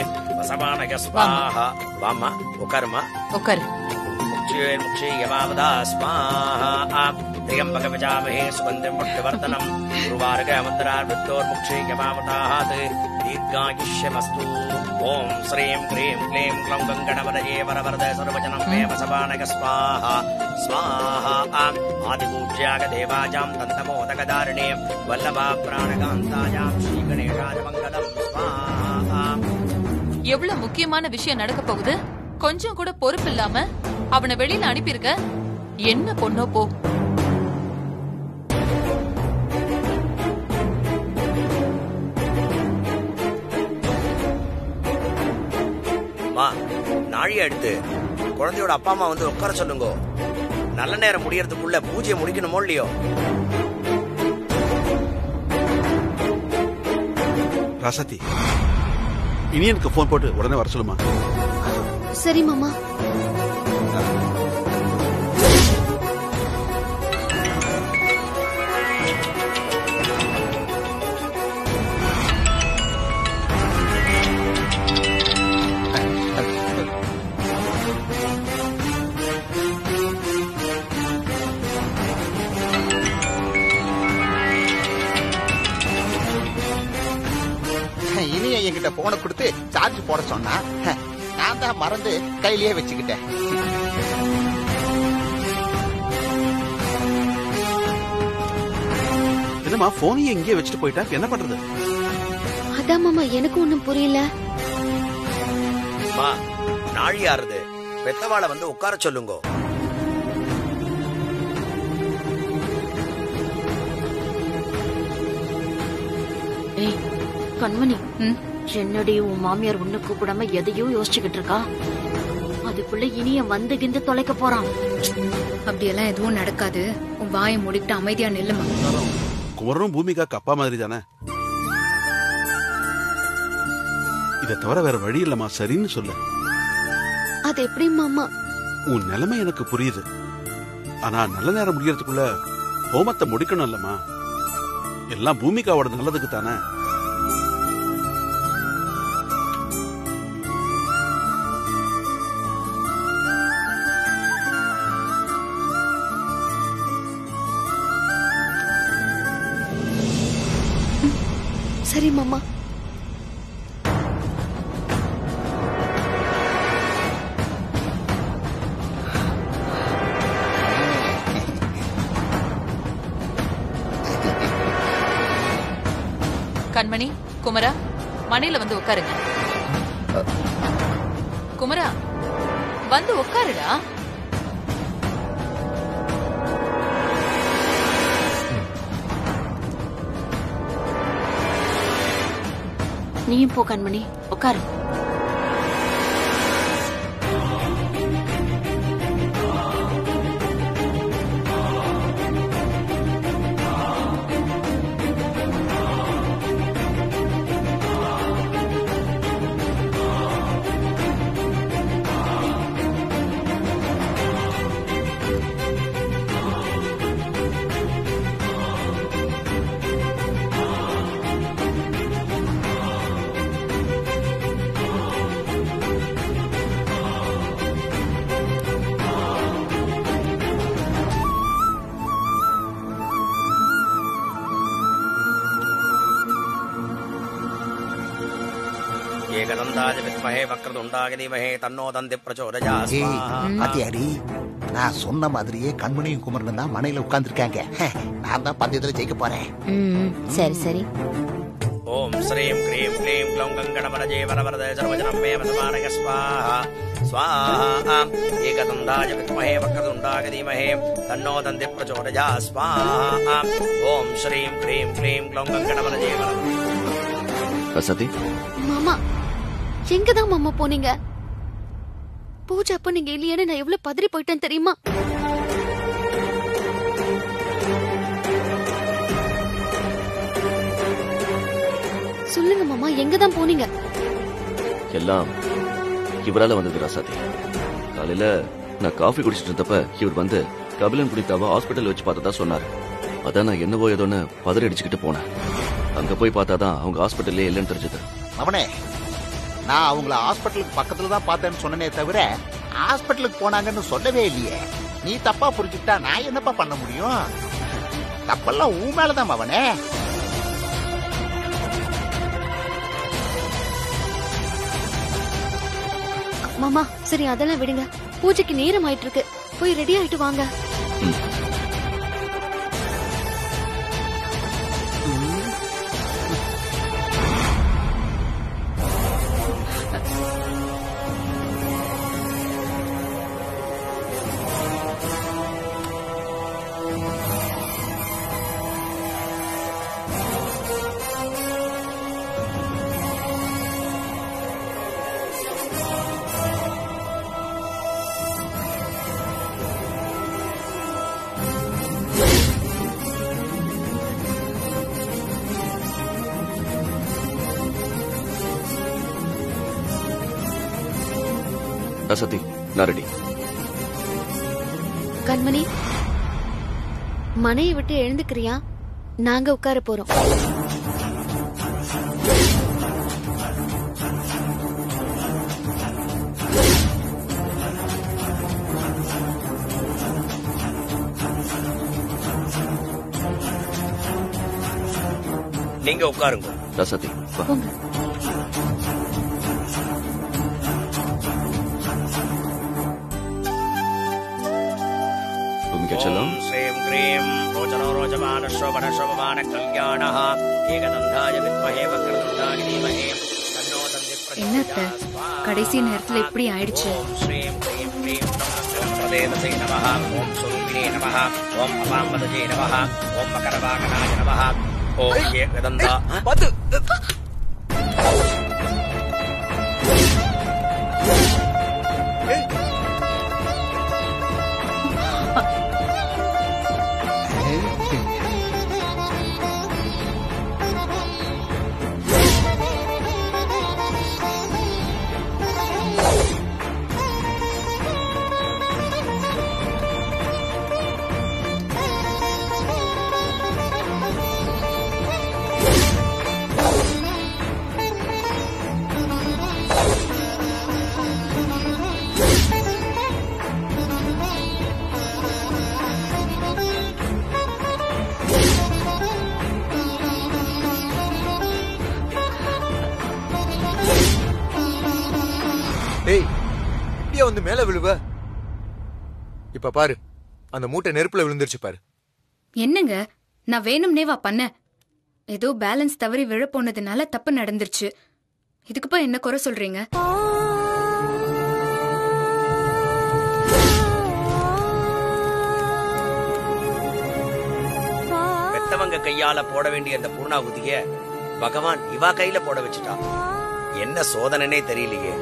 வசமானக ஸ்வாஹா வாமா உட்காருமா உட்காரு मुक्षीयमावदा स्वाहा त्र्यम्बक विजामहे सुगन्धिं पुष्टिवर्धनम् गुरुवार्गमन्त्रार्वृत्तोर्मुक्षीयमावतात् दीर्घायुष्यमस्तु ॐ श्रीं क्रीं क्लीं क्लौं गङ्गणवरये वरवरद सर्वजनं मे वसवानक स्वाहा स्वाहा आदिपूज्यागदेवाजां दन्तमोदकदारिणे वल्लभा प्राणकान्तायां श्रीगणेशाजमङ्गलम् स्वाहा எவ்வளவு முக்கியமான விஷயம் நடக்க போகுது கொஞ்சம் கூட பொறுப்பு இல்லாம அவனை வெளியில அனுப்பியிருக்க என்ன பொண்ணோ போ அம்மா நாழியை எடுத்து குழந்தையோட அப்பா அம்மா வந்து உட்கார சொல்லுங்க நல்ல நேரம் முடியறதுக்குள்ள பூஜையை முடிக்கணுமோ இல்லையோ ராசாத்தி இனியனுக்கு ஃபோன் போட்டு உடனே வர சொல்லுமா சரி மாமா இனிய என்கிட்ட போனை கொடுத்து சார்ஜ் போட சொன்னா நான் தான் மறந்து கையிலேயே வச்சுக்கிட்டேன் என்னம்மா போனையும் எங்கேயே வச்சுட்டு போயிட்டா என்ன பண்றது அதான் மாமா எனக்கு ஒண்ணும் புரியல அம்மா நாழியாருது பெத்தவாளை வந்து உட்கார சொல்லுங்க ஏய் கண்மணி ம்? என்னடி உன் மாமியார் உன்னை கூப்பிடாம எதையோ யோசிச்சுக்கிட்டு இருக்கா அதுக்குள்ள இனிய வந்து கிந்து தொலைக்க போறான் அப்படியெல்லாம் எதுவும் நடக்காது உன் வாயை மூடிக்கிட்டு அமைதியா நில்லுமா குமரனும் பூமிகாக்கு அப்பா மாதிரி தானே இதை தவிர வேற வழி இல்லம்மா சரின்னு சொல்லு அது எப்படி மாமா உன் நிலைமை எனக்கு புரியுது ஆனா நல்ல நேரம் முடியறதுக்குள்ள ஹோமத்தை முடிக்கணும் இல்லம்மா எல்லாம் பூமிகாவோட நல்லதுக்கு தானே சரி மாமா கண்மணி குமரா மனையில வந்து உட்காருங்க குமரா வந்து உட்காருடா நீயும் போ கண்மணி உட்காரு ஏகதந்தாஜ வித்மஹே வக்ரதுண்டாக தீமஹே தன்னோ தந்தி பிரச்சோதயா ஏய் ஸ்வாஹா. பாத்தியாடி நான் சொன்ன மாதிரியே கண்மணியும் குமரனும் தான் மனையில உட்கார்ந்துருக்காங்க நான் தான் பந்தயத்துல ஜெயிக்க போறேன் ம் சரி சரி ஓம் ஸ்ரீம் க்ரீம் க்ளீம் க்ளௌம் கங்கணமரஜே வரவரத சர்வஜனம் மே வசமானக ஸ்வாஹா ஸ்வாஹா ஏகதந்தாஜ வித்மஹே வக்ரதுண்டாக தீமஹே தன்னோ தந்தி பிரச்சோதயா ஸ்வாஹா ஓம் ஸ்ரீம் க்ரீம் க்ளீம் க்ளௌம் கங்கணமரஜே வரவரத வசதி மாமா எங்கதான் மாமா போனீங்க பூஜை அப்ப நீங்க இல்லையேன்னு நான் எவ்வளவு பதறி போயிட்டேன் தெரியுமா சொல்லுங்க மாமா எங்கதான் போனீங்க எல்லாம் இவரால வந்தது ராசாதி காலையில நான் காஃபி குடிச்சிட்டு இருந்தப்ப இவர் வந்து கபிலன் குடித்தாவ ஹாஸ்பிட்டல் வச்சு பார்த்ததா சொன்னாரு அதான் நான் என்னவோ ஏதோன்னு பதறி அடிச்சுக்கிட்டு போனேன் அங்க போய் பார்த்தாதான் அவங்க ஹாஸ்பிட்டல்லே இல்லைன்னு தெரிஞ்சது அவனே நான் அவங்கள ஹாஸ்பிட்டலுக்கு பக்கத்துல தான் பார்த்தேன்னு சொன்னனே தவிர ஹாஸ்பிட்டலுக்கு போனாங்கன்னு சொல்லவே இல்லையே நீ தப்பா புரிஞ்சுக்கிட்டா நான் என்னப்பா பண்ண முடியும் தப்பெல்லாம் உன் மேலதான் அவனே மாமா சரி அதெல்லாம் விடுங்க பூஜைக்கு நேரம் ஆயிட்டு இருக்கு போய் ரெடி ஆயிட்டு வாங்க சத்தி நான் ரெடி கண்மணி மனையை விட்டு எழுந்துக்கிறியா நாங்க உட்கார போறோம் நீங்க உட்காருங்க ரசதி வா போங்க பூமிகா செல்லம் ஓம் ஸ்ரீம் கிரீம் ரோச்சனோ ரோச்சமான ஸ்ரோபண ஸ்ரோபமான கல்யாணः ஏகதந்தாய வித்மஹே வக்ரதுண்டாய தீமஹே தன்னோ தந்தி என்ன அத்தை, கடைசி நேரத்துல இப்படி ஆயிடுச்சு. ஓம் ஸ்ரீம் கிரீம் கிரீம் பிரதேவசே நமः ஓம் சுரூபிணே நமः ஓம் அபாம்பதஜே நமः ஓம் மகரவாகனாய நமः ஓம் ஏகதந்தா பாத்து டேய் இப்படியா வந்து மேல விழுவ இப்ப பாரு அந்த மூட்டை நெருப்புல விழுந்துருச்சு பாரு என்னங்க நான் வேணும்னேவா பண்ணேன் ஏதோ பேலன்ஸ் தவறி விழ போனதுனால தப்பு நடந்துருச்சு இதுக்கு போய் என்ன குறை சொல்றீங்க பெத்தவங்க கையால போட வேண்டிய அந்த பூர்ணாகுதிய பகவான் இவா கையில போட வச்சுட்டா என்ன சோதனைனே தெரியலையே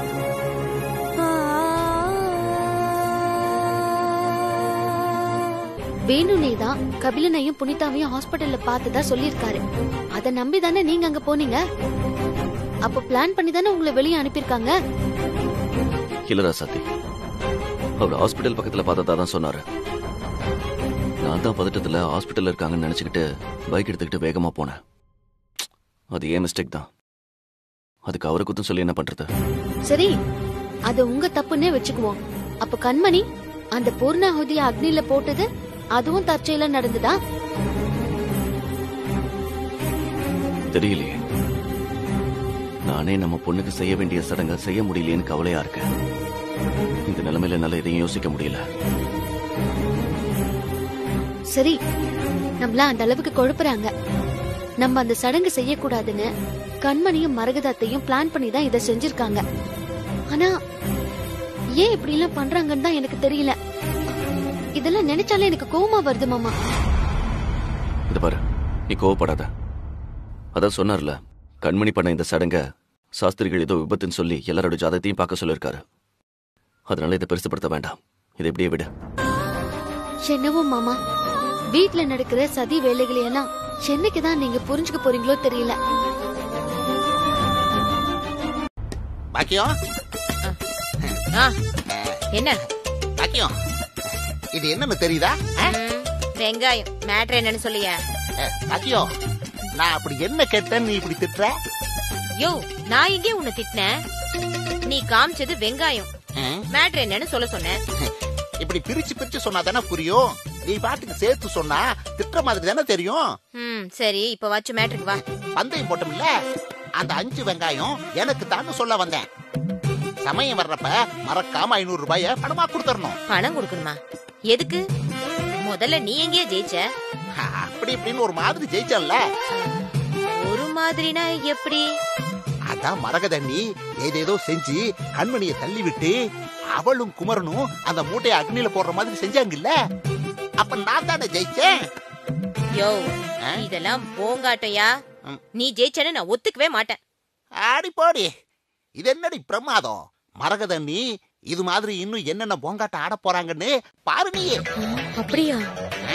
வேணுனே தான் கபிலனையும் புனிதாவையும் ஹாஸ்பிடல்ல பார்த்ததா சொல்லியிருக்காரு அத நம்பி தானே நீங்க அங்க போனீங்க அப்ப பிளான் பண்ணி தானே உங்களை வெளியே அனுப்பியிருக்காங்க இல்ல ரசதி அவர் ஹாஸ்பிட்டல் பக்கத்துல பார்த்ததா தான் சொன்னாரு நான் தான் பதட்டத்துல ஹாஸ்பிட்டல்ல இருக்காங்கன்னு நினைச்சுக்கிட்டு பைக் எடுத்துக்கிட்டு வேகமா போனேன் அது ஏன் மிஸ்டேக் தான் அதுக்கு அவரை குத்தம் சொல்லி என்ன பண்றது சரி அது உங்க தப்புன்னே வச்சுக்குவோம் அப்ப கண்மணி அந்த பூர்ணாகுதிய அக்னில போட்டது அதுவும் தற்செயலா நடந்ததா தெரியலையே நானே நம்ம பொண்ணுக்கு செய்ய வேண்டிய சடங்கை செய்ய முடியலையேன்னு கவலையா இருக்கேன் இந்த நிலைமையில என்னால எதையும் யோசிக்க முடியல சரி நம்மள அந்த அளவுக்கு குழப்புறாங்க நம்ம அந்த சடங்கு செய்யக்கூடாதுன்னு கண்மணியும் மரகதத்தையும் பிளான் பண்ணி தான் இதை செஞ்சிருக்காங்க ஆனா ஏன் இப்படி எல்லாம் பண்றாங்கன்னு தான் எனக்கு தெரியல இதெல்லாம் நினைச்சாலே எனக்கு கோவமா வருது மாமா இது பாரு நீ கோவப்படாத அதான் சொன்னார்ல கண்மணி பண்ண இந்த சடங்க சாஸ்திரிகள் ஏதோ விபத்துன்னு சொல்லி எல்லாரோட ஜாதகத்தையும் பார்க்க சொல்லியிருக்காரு அதனால இதை பெருசுப்படுத்த வேண்டாம் இதை இப்படியே விடு என்னவோ மாமா வீட்ல நடக்கிற சதி வேலைகளை எல்லாம் என்னைக்கு தான் நீங்க புரிஞ்சுக்க போறீங்களோ தெரியல பாக்கியம் ஆ, என்ன பாக்கியம் இது என்னன்னு தெரியுதா ஆ? ம், வெங்காயம் மேட்ரு என்னன்னு சொல்லிய ஏ, பாக்கியம் நான் அப்படி என்ன கேட்டேன்னு நீ இப்படி திட்டுற யோ நான் எங்கே உன்னை திட்டினேன் நீ காமிச்சது வெங்காயம் ஆ? மேட்ரு என்னன்னு சொல்ல சொன்னேன் இப்படி பிரிச்சு பிரிச்சு சொன்னா தானே புரியும் நீ பாட்டுக்கு சேர்த்து சொன்னா திட்டுற மாதிரி தானே தெரியும் ம் சரி இப்ப வாச்சு மேட்ருக்கு வா பந்தயம் போட்டோம்ல அந்த அஞ்சு வெங்காயம் எனக்கு தான் சொல்ல வந்தேன் சமயம் வர்றப்ப மறக்காம ஐநூறு ரூபாய பணமா கொடுத்துடணும் பணம் கொடுக்கணுமா எதுக்கு முதல்ல நீ எங்கேயா ஜெயிச்ச அப்படி இப்படின்னு ஒரு மாதிரி ஜெயிச்சல்ல ஒரு மாதிரினா எப்படி அதான் மரகதண்ணி ஏதேதோ செஞ்சு கண்மணியை தள்ளி விட்டு அவளும் குமரனும் அந்த மூட்டையை அக்னியில போடுற மாதிரி செஞ்சாங்கல்ல அப்ப நான் தானே ஜெயிச்சேன் யோ ஆ? இதெல்லாம் போங்காட்டையா ம். நீ ஜெயிச்சேன்னு நான் ஒத்துக்கவே மாட்டேன் ஆடி போடி இது என்னடி பிரமாதம் மரகதண்ணி இது மாதிரி இன்னும் என்னென்ன போங்காட்டம் ஆட போறாங்கன்னு பாரு நீயே அப்படியா ஆ.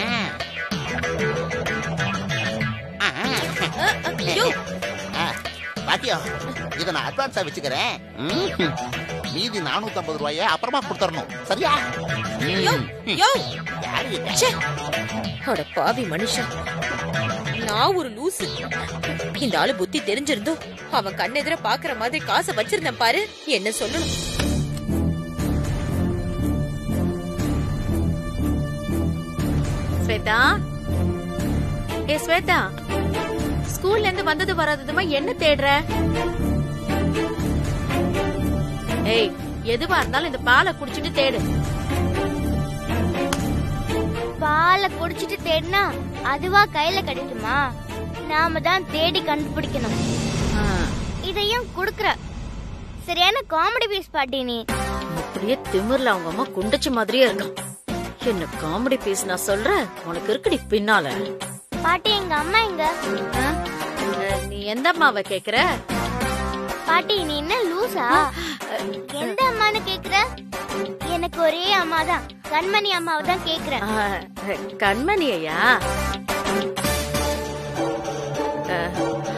ஆ. யோ ஆ, பாட்டியா இத நான் அட்வான்ஸா வச்சுக்கிறேன் ம். மீதி நானூத்தி ஐம்பது ரூபாய அப்புறமா கொடுத்துடணும் சரியா யோ ம். யோ யாரு இது? ச்சே. அட பாவி மனுஷன் நான் ஒரு லூசு இந்த ஆளு புத்தி தெரிஞ்சிருந்தும் அவன் கண்ணெதிர பாக்குற மாதிரி காசை வச்சிருந்தேன் பாரு என்ன சொல்லணும் ஸ்வேதா ஏ ஸ்வேதா ஸ்கூல்ல இருந்து வந்தது வராததுமா என்ன தேடுற ஏய் எதுவா இருந்தாலும் இந்த பாலை குடிச்சிட்டு தேடு பாலை குடிச்சிட்டு தேடினா அதுவா கையில கிடைக்குமா நாம தான் தேடி கண்டுபிடிக்கணும் ஆ, இதையும் குடுக்கற சரியான காமெடி பீஸ் பாட்டி நீ அப்படியே திமிர்ல அவங்க அம்மா குண்டச்ச மாதிரியே இருக்கான் என்ன காமெடி பீஸ் நான் சொல்றேன் உனக்கு இருக்குடி பின்னால பாட்டி எங்க அம்மா எங்க ஆ? அஹ், நீ எந்த அம்மாவை கேக்குற பாட்டி நீ என்ன லூசா எந்த அம்மான்னு கேக்குற எனக்கு ஒரே அம்மா தான் கண்மணி அம்மாவை தான் கேக்குறேன் ஆ, அஹ், கண்மணியையா அஹ்,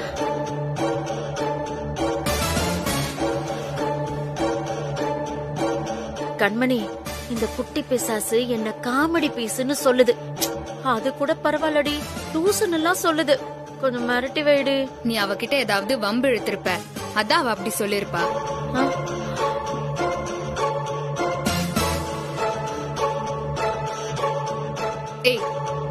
கண்மணி இந்த குட்டி பிசாசு என்ன காமெடி பீஸ்னு சொல்லுது அது கூட பரவாயில்லடி லூசுன்னு எல்லாம் சொல்லுது கொஞ்சம் மிரட்டி வைடி நீ அவகிட்ட ஏதாவது வம்பு இழுத்திருப்ப அதான் அவ அப்படி சொல்லிருப்பா ஆ? ஏய்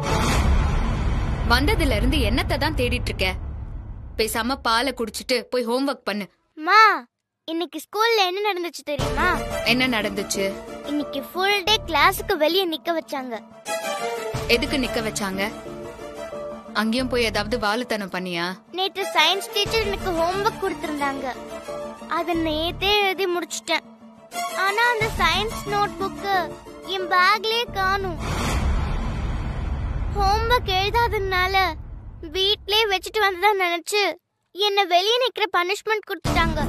வந்ததுல இருந்து என்னத்தை தான் தேடிட்டு இருக்க பேசாம பாலை குடிச்சிட்டு போய் ஹோம்ஒர்க் பண்ணு மா இன்னைக்கு ஸ்கூல்ல என்ன நடந்துச்சு தெரியுமா என்ன நடந்துச்சு இன்னைக்கு ஃபுல் டே கிளாஸுக்கு வெளிய நிக்க வச்சாங்க எதுக்கு நிக்க வச்சாங்க அங்கேயும் போய் ஏதாவது வாலுத்தனம் பண்ணியா நேத்து சயின்ஸ் டீச்சர் எனக்கு ஹோம்ஒர்க் கொடுத்திருந்தாங்க அத நேத்தே எழுதி முடிச்சிட்டேன் ஆனா அந்த சயின்ஸ் நோட் புக்கு என் பேக்லயே காணும் ஹோம்ஒர்க் எழுதாததுனால வீட்லயே வச்சுட்டு வந்ததா நினைச்சு என்ன வெளியே நிக்கிற பனிஷ்மெண்ட் கொடுத்துட்டாங்க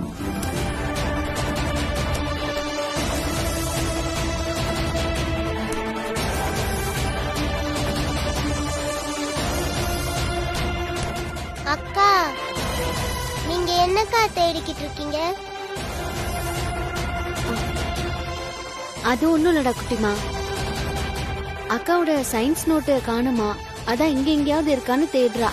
அக்கா நீங்க என்னக்கா தேடிக்கிட்டு இருக்கீங்க அது ஒண்ணும் இல்லடா குட்டிமா அக்காவோட சயின்ஸ் நோட்டு காணுமா அதான் இங்க எங்கேயாவது இருக்கான்னு தேடுறா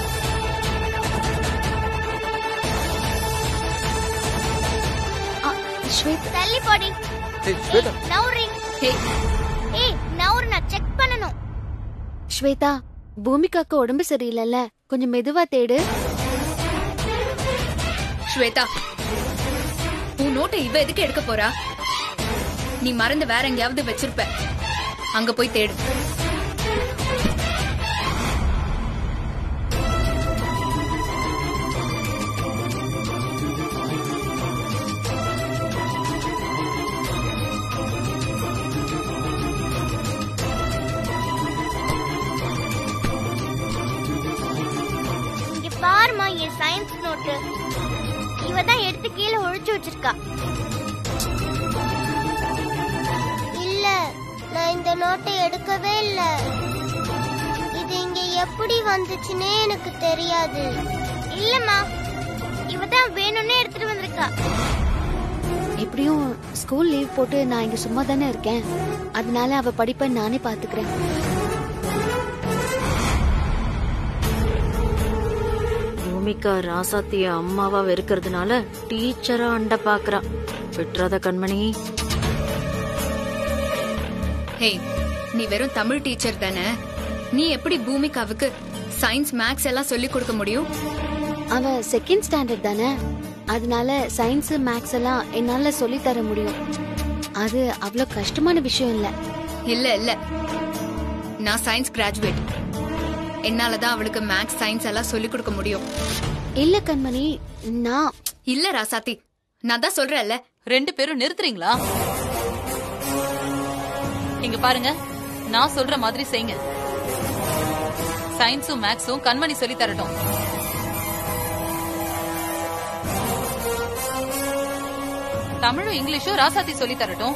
ஆ, ஸ்வேத் தள்ளி போடி ஏய், ஸ்வேதா நவுரிங் ஹே ஏய் நவுறு நான் செக் பண்ணணும் ஸ்வேதா பூமிகாக்கு உடம்பு சரியில்லைல்ல கொஞ்சம் மெதுவா தேடு ஸ்வேதா உன் நோட்டை இவ எதுக்கு எடுக்க போறா நீ மறந்து வேற எங்கேயாவது வச்சிருப்ப அங்க போய் தேடு இங்க பாருமா என் சயின்ஸ் நோட்டு இவ தான் எடுத்து கீழே ஒழிச்சு வச்சிருக்கா இல்ல நான் இந்த நோட்டை எடுக்கவே இல்ல இது இங்க எப்படி வந்துச்சுன்னே எனக்கு தெரியாது இல்லம்மா இவ தான் வேணும்னே எடுத்துட்டு வந்திருக்கா எப்படியும் ஸ்கூல் லீவ் போட்டு நான் இங்க சும்மா தானே இருக்கேன் அதனால அவ படிப்பை நானே பாத்துக்கிறேன் பூமிகா ராசாத்திய அம்மாவா வெறுக்கிறதுனால டீச்சரா அண்ட பாக்குறா விட்டுறாத கண்மணி ஹே நீ வெறும் தமிழ் டீச்சர் தானே நீ எப்படி பூமிகாவுக்கு சயின்ஸ் மேக்ஸ் எல்லாம் சொல்லி கொடுக்க முடியும் அவ செகண்ட் ஸ்டாண்டர்ட் தானே அதனால சயின்ஸ் மேக்ஸ் எல்லாம் என்னால சொல்லி தர முடியும் அது அவ்வளவு கஷ்டமான விஷயம் இல்ல இல்ல இல்ல நான் சயின்ஸ் கிராஜுவேட் என்னாலதான் அவளுக்கு மேக்ஸ் சயின்ஸ் எல்லாம் சொல்லி கொடுக்க முடியும் இல்ல கண்மணி நான் இல்ல ராசாத்தி நான் தான் சொல்றேன்ல ரெண்டு பேரும் நிறுத்துறீங்களா இங்க பாருங்க நான் சொல்ற மாதிரி செய்யுங்க சயின்ஸும் மேக்ஸும் கண்மணி சொல்லி தரட்டும் தமிழும் இங்கிலீஷும் ராசாத்தி சொல்லி தரட்டும்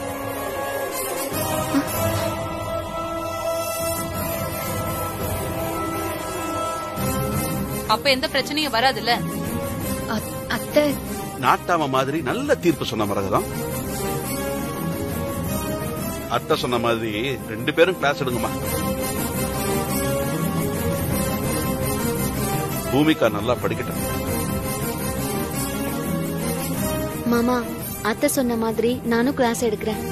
அப்ப எந்த பிரச்சனையும் வராதுல்ல அ- அத்தை நாட்டாம மாதிரி நல்ல தீர்ப்பு சொன்ன மரகதம் அத்தை சொன்ன மாதிரி ரெண்டு பேரும் கிளாஸ் எடுங்கம்மா பூமிகா நல்லா படிக்கட்டும் மாமா அத்தை சொன்ன மாதிரி நானும் கிளாஸ் எடுக்கிறேன்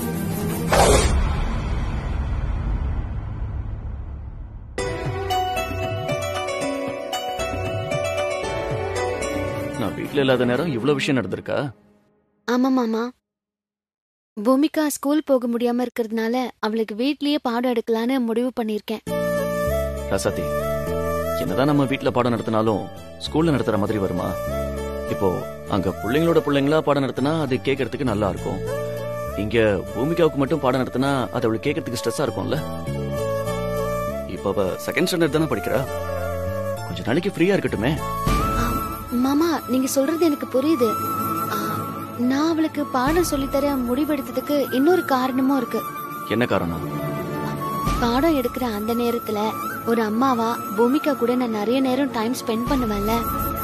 நான் வீட்ல இல்லாத நேரம் இவ்வளவு விஷயம் நடந்திருக்கா ஆமா மாமா பூமிகா ஸ்கூல் போக முடியாம இருக்கிறதுனால அவளுக்கு வீட்லயே பாடம் எடுக்கலான்னு முடிவு பண்ணிருக்கேன் ரசாத்தி என்னதான் நம்ம வீட்ல பாடம் நடத்தினாலும் ஸ்கூல்ல நடத்துற மாதிரி வருமா இப்போ அங்க பிள்ளைங்களோட பிள்ளைங்களா பாடம் நடத்தினா அது கேட்கறதுக்கு நல்லா இருக்கும் இங்க பூமிகாவுக்கு மட்டும் பாடம் நடத்தினா அது அவளுக்கு கேட்கறதுக்கு ஸ்ட்ரெஸ்ஸா இருக்கும்ல இப்போ அவ செகண்ட் ஸ்டாண்டர்ட் தானே படிக்கிறா கொஞ்ச நாளைக்கு ஃப்ரீயா இருக்கட்டுமே மாமா நீங்க சொல்றது எனக்கு புரியுது ஆ, நான் அவளுக்கு பாடம் சொல்லித்தர முடிவெடுத்ததுக்கு இன்னொரு காரணமும் இருக்கு என்ன காரணம் பாடம் எடுக்கிற அந்த நேரத்துல ஒரு அம்மாவா பூமிகா கூட நான் நிறைய நேரம் டைம் ஸ்பெண்ட் பண்ணுவேன்ல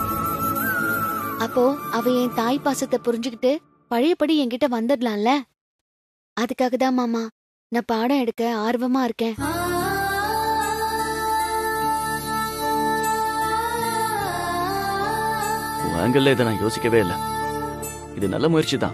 அப்போ அவ என் தாய் பாசத்தை புரிஞ்சுக்கிட்டு பழையபடி என்கிட்ட வந்துடலாம்ல அதுக்காக தான் மாமா நான் பாடம் எடுக்க ஆர்வமா இருக்கேன் உன் ஆங்கிள் இதை நான் யோசிக்கவே இல்லை இது நல்ல முயற்சி தான்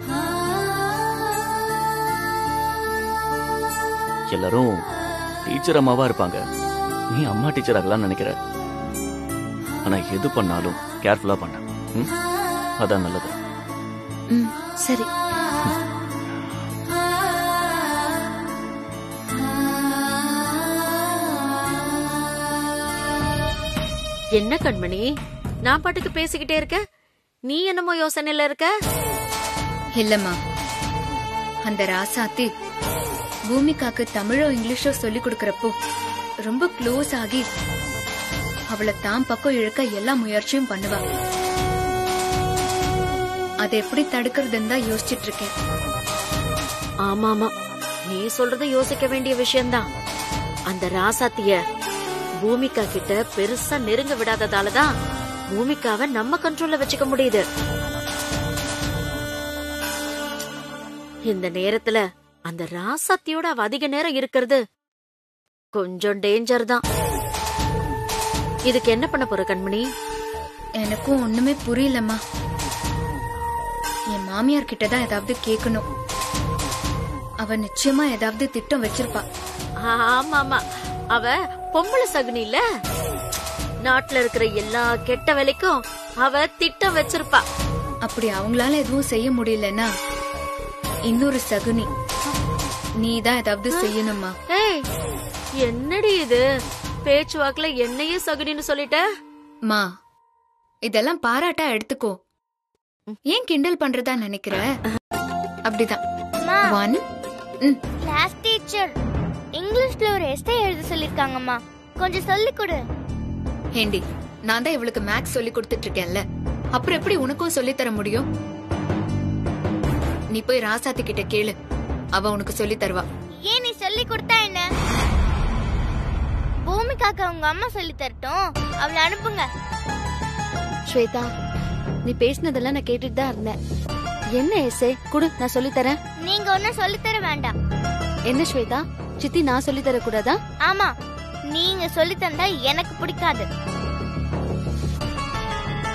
எல்லாரும் டீச்சர் அம்மாவா இருப்பாங்க நீ அம்மா டீச்சர் ஆகலாம்னு நினைக்கிற ஆனா எது பண்ணாலும் கேர்ஃபுல்லா பண்ண ம்? அதான் நல்லது ம் சரி என்ன கண்மணி நான் பாட்டுக்கு பேசிக்கிட்டே இருக்க நீ என்னமோ யோசனையில இருக்க இல்லம்மா அந்த ராசாத்தி பூமிகாக்கு தமிழோ இங்கிலீஷோ சொல்லி கொடுக்கறப்போ ரொம்ப க்ளோஸ் ஆகி அவளை தான் பக்கம் இழுக்க எல்லா முயற்சியும் பண்ணுவா அதை எப்படி தடுக்கிறதுன்னு தான் யோசிச்சுட்டு இருக்கேன் ஆமா ஆமா நீ சொல்றத யோசிக்க வேண்டிய விஷயம்தான் அந்த ராசாத்திய பூமிகா கிட்ட பெருசா நெருங்க விடாததாலதான் பூமிகாவை நம்ம கண்ட்ரோல்ல வச்சுக்க முடியுது இந்த நேரத்துல அந்த ராசாத்தியோட அவ அதிக நேரம் இருக்கிறது கொஞ்சம் டேஞ்சர் தான் இதுக்கு என்ன பண்ண போற கண்மணி எனக்கும் ஒண்ணுமே புரியலம்மா என் மாமியார் கிட்ட தான் ஏதாவது கேட்கணும் அவ நிச்சயமா ஏதாவது திட்டம் வச்சிருப்பா ஆமா ஆமா அவ பொம்பளை சகுனி இல்ல நாட்டுல இருக்கிற எல்லா கெட்ட வேலைக்கும் அவ திட்டம் வச்சிருப்பா அப்படி அவங்களால எதுவும் செய்ய முடியலன்னா இன்னொரு சகுனி நீ தான் ஏதாவது செய்யணுமா ஏய் என்னடி இது பேச்சுவாக்குல என்னையே சகுனின்னு சொல்லிட்ட மா இதெல்லாம் பாராட்டா எடுத்துக்கோ ஏன் கிண்டல் பண்றதா நினைக்கிற அப்படிதான் அம்மா ஒன் கிளாஸ் டீச்சர் இங்கிலீஷ்ல ஒரு எஸ்ஸே எழுத சொல்லிருக்காங்கம்மா கொஞ்சம் சொல்லி கொடு ஹேண்டி நான் தான் இவளுக்கு மேக்ஸ் சொல்லி கொடுத்துட்டு இருக்கேன்ல அப்புறம் எப்படி உனக்கும் சொல்லி தர முடியும் நீ போய் ராசாத்தி கிட்ட கேளு அவ உனக்கு சொல்லி தருவா ஏன் நீ சொல்லி கொடுத்தா என்ன பூமிகாக்கு அவங்க அம்மா சொல்லி தரட்டும் அவளை அனுப்புங்க ஸ்வேதா நீ பேசினதெல்லாம் நான் கேட்டுட்டு தான் இருந்தேன் என்ன எஸ்ஏ குடு நான் சொல்லித் தரேன் நீங்க ஒன்னும் சொல்லி தர வேண்டாம் என்ன ஸ்வேதா சித்தி நான் சொல்லித் தர கூடாதா ஆமா நீங்க சொல்லி தந்தா எனக்கு பிடிக்காது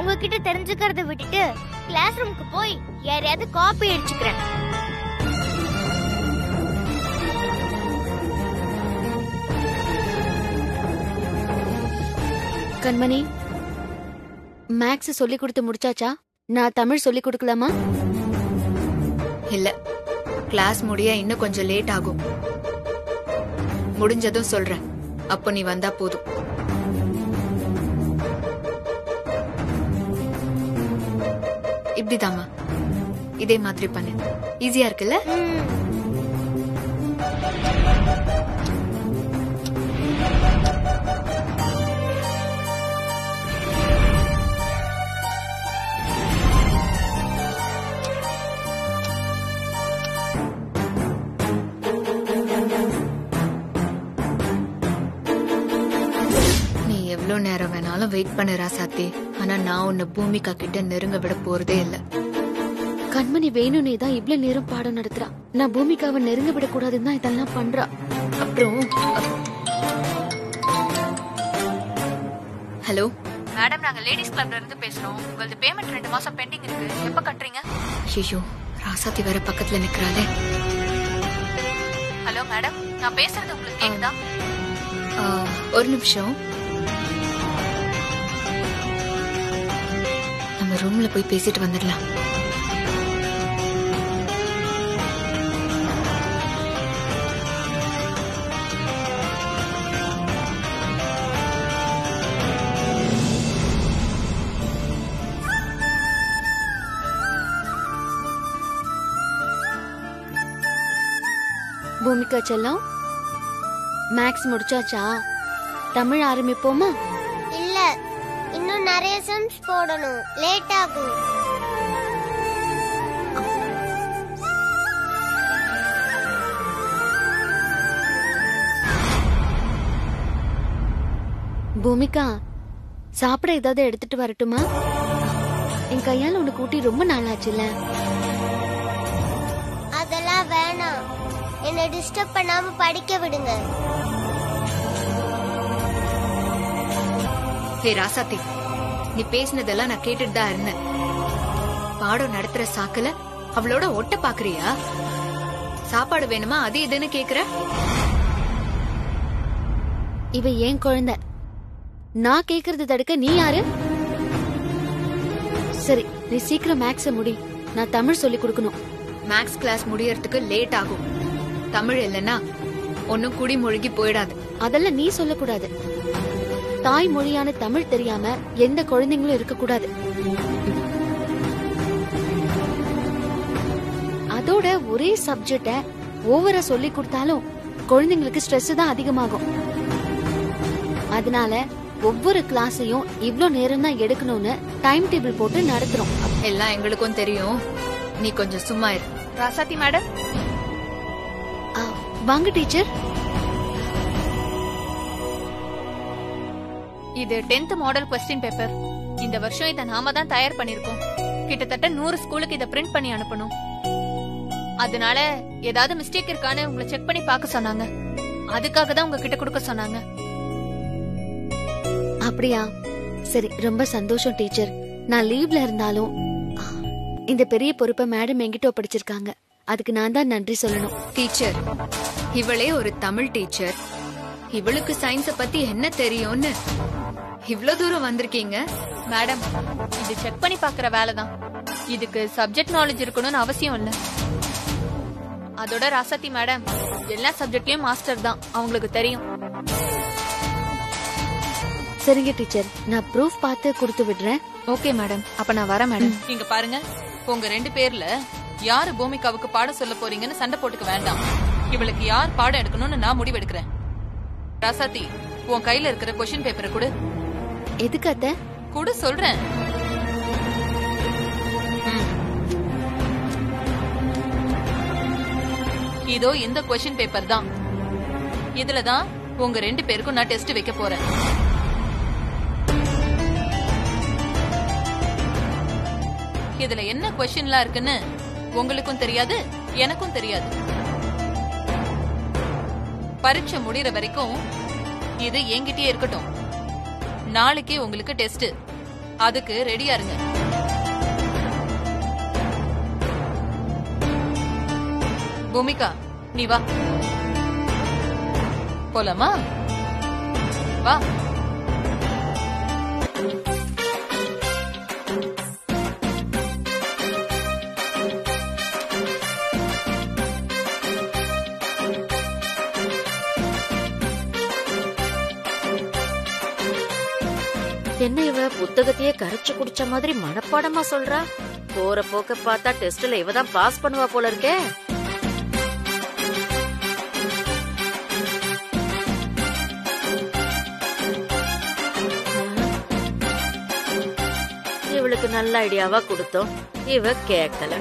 உங்ககிட்ட தெரிஞ்சுக்கிறத விட்டுட்டு கிளாஸ் ரூமுக்கு போய் யாரையாவது காப்பி அடிச்சுக்கிறேன் கண்மணி மேக்ஸ் சொல்லி கொடுத்து முடிச்சாச்சா நான் தமிழ் சொல்லி கொடுக்கலாமா இல்ல கிளாஸ் முடிய இன்னும் கொஞ்சம் லேட் ஆகும் முடிஞ்சதும் சொல்றேன் அப்போ நீ வந்தா போதும் இப்படிதாம்மா இதே மாதிரி பண்ணு ஈஸியா இருக்குல்ல நீ எவ்வளவு நேரம் வேணாலும் வெயிட் பண்ணு ராசாத்தி ஆனா நான் உன்னை பூமிகா கிட்ட நெருங்க விட போறதே இல்ல கண்மணி வேணும்னே தான் இவ்ளோ நேரம் பாடம் நடத்துறா நான் பூமிகாவை நெருங்க விடக்கூடாதுன்னு தான் இதெல்லாம் பண்றா அப்புறம் ஹலோ மேடம் நாங்க லேடிஸ் கிளப்ல இருந்து பேசுறோம் உங்களது பேமெண்ட் ரெண்டு மாசம் பெண்டிங் இருக்கு எப்ப கட்டுறீங்க ஐயோ ராசாத்தி வேற பக்கத்துல நிக்கிறாளே ஹலோ மேடம் நான் பேசுறது உங்களுக்கு கேக்குதா ஆ, ஒரு நிமிஷம் நம்ம ரூம்ல போய் பேசிட்டு வந்துடலாம் பூமிகா செல்லம் மேக்ஸ் முடிச்சாச்சா தமிழ் ஆரம்பிப்போமா இல்ல இன்னும் நிறைய சம்ஸ் போடணும் லேட் ஆகும் பூமிகா சாப்பிட ஏதாவது எடுத்துட்டு வரட்டுமா என் கையால உனக்கு ஊட்டி ரொம்ப நாள் ஆச்சுல்ல அதெல்லாம் வேணாம் என்ன டிஸ்டர்ப் பண்ணாம படிக்க விடுங்க ஹே ராசாத்தி நீ பேசினதெல்லாம் நான் கேட்டுட்டு தான் இருந்தேன் பாடம் நடத்துற சாக்குல அவளோட ஒட்ட பாக்குறியா சாப்பாடு வேணுமா அது இதுன்னு கேக்குற இவ ஏன் குழந்தை நான் கேக்குறது தடுக்க நீ யாரு சரி நீ சீக்கிரம் மேக்ஸ முடி நான் தமிழ் சொல்லி கொடுக்கணும் மேக்ஸ் கிளாஸ் முடியறதுக்கு லேட் ஆகும் தமிழ் இல்லைன்னா ஒன்னும் குடி மூழ்கி போயிடாது அதெல்லாம் நீ சொல்லக்கூடாது தாய் மொழியான தமிழ் தெரியாம எந்த குழந்தைங்களும் இருக்கக்கூடாது அதோட ஒரே சப்ஜெக்ட ஓவரா சொல்லி கொடுத்தாலும் குழந்தைங்களுக்கு ஸ்ட்ரெஸ் தான் அதிகமாகும் அதனால ஒவ்வொரு கிளாஸையும் இவ்ளோ நேரம் தான் எடுக்கணும்னு டைம் டேபிள் போட்டு நடத்துறோம் எல்லாம் எங்களுக்கும் தெரியும் நீ கொஞ்சம் சும்மா இரு ராசாத்தி மேடம் ஆ, வாங்க டீச்சர் இது 10th மாடல் கொஸ்டின் பேப்பர் இந்த வருஷம் இதை நாம தான் தயார் பண்ணிருக்கோம் கிட்டத்தட்ட நூறு ஸ்கூலுக்கு இதை பிரிண்ட் பண்ணி அனுப்பணும் அதனால ஏதாவது மிஸ்டேக் இருக்கான்னு உங்களை செக் பண்ணி பார்க்க சொன்னாங்க அதுக்காக தான் உங்ககிட்ட கொடுக்க சொன்னாங்க அப்படியா சரி ரொம்ப சந்தோஷம் டீச்சர் நான் லீவ்ல இருந்தாலும் ஆ, இந்த பெரிய பொறுப்பை மேடம் என்கிட்ட ஒப்படைச்சிருக்காங்க அதுக்கு நான் தான் நன்றி சொல்லணும் டீச்சர் இவளே ஒரு தமிழ் டீச்சர் இவளுக்கு சயின்ஸ பத்தி என்ன தெரியும்னு இவ்ளோ தூரம் வந்திருக்கீங்க மேடம் இது செக் பண்ணி பார்க்கற வேலை தான் இதுக்கு சப்ஜெக்ட் நாலேஜ் இருக்கணும்னு அவசியம் இல்ல அதோட ராசாத்தி மேடம் எல்லா சப்ஜெக்ட்லயும் மாஸ்டர் தான் அவங்களுக்கு தெரியும் சரிங்க டீச்சர் நான் ப்ரூஃப் பார்த்து கொடுத்து விடுறேன் ஓகே மேடம் அப்ப நான் வரேன் மேடம் இங்க பாருங்க உங்க ரெண்டு பேர்ல யாரு பூமிகாவுக்கு பாடம் சொல்ல போறீங்கன்னு சண்டை போட்டுக்க வேண்டாம் இவளுக்கு யார் பாடம் எடுக்கணும்னு நான் முடிவெடுக்கிறேன் ராசாத்தி உன் கையில இருக்கிற கொஸ்டின் பேப்பரை கொடு எதுக்கு அத்தை கொடு சொல்றேன் ம். இதோ இந்த கொஸ்டின் பேப்பர் தான் இதுல தான் உங்க ரெண்டு பேருக்கும் நான் டெஸ்ட் வைக்க போறேன் இதுல என்ன கொஸ்டின்லாம் இருக்குன்னு உங்களுக்கும் தெரியாது எனக்கும் தெரியாது பரீட்சை முடியற வரைக்கும் இது என்கிட்டயே இருக்கட்டும் நாளைக்கே உங்களுக்கு டெஸ்ட் அதுக்கு ரெடியா இருங்க பூமிகா நீ வா போலாமா வா என்ன இவ புத்தகத்தையே கரைச்சு குடிச்ச மாதிரி மனப்பாடமா சொல்றா போற போக்க பார்த்தா டெஸ்ட்ல இவ தான் பாஸ் பண்ணுவா போல இருக்கே இவளுக்கு நல்ல ஐடியாவா கொடுத்தோம் இவ கேட்கல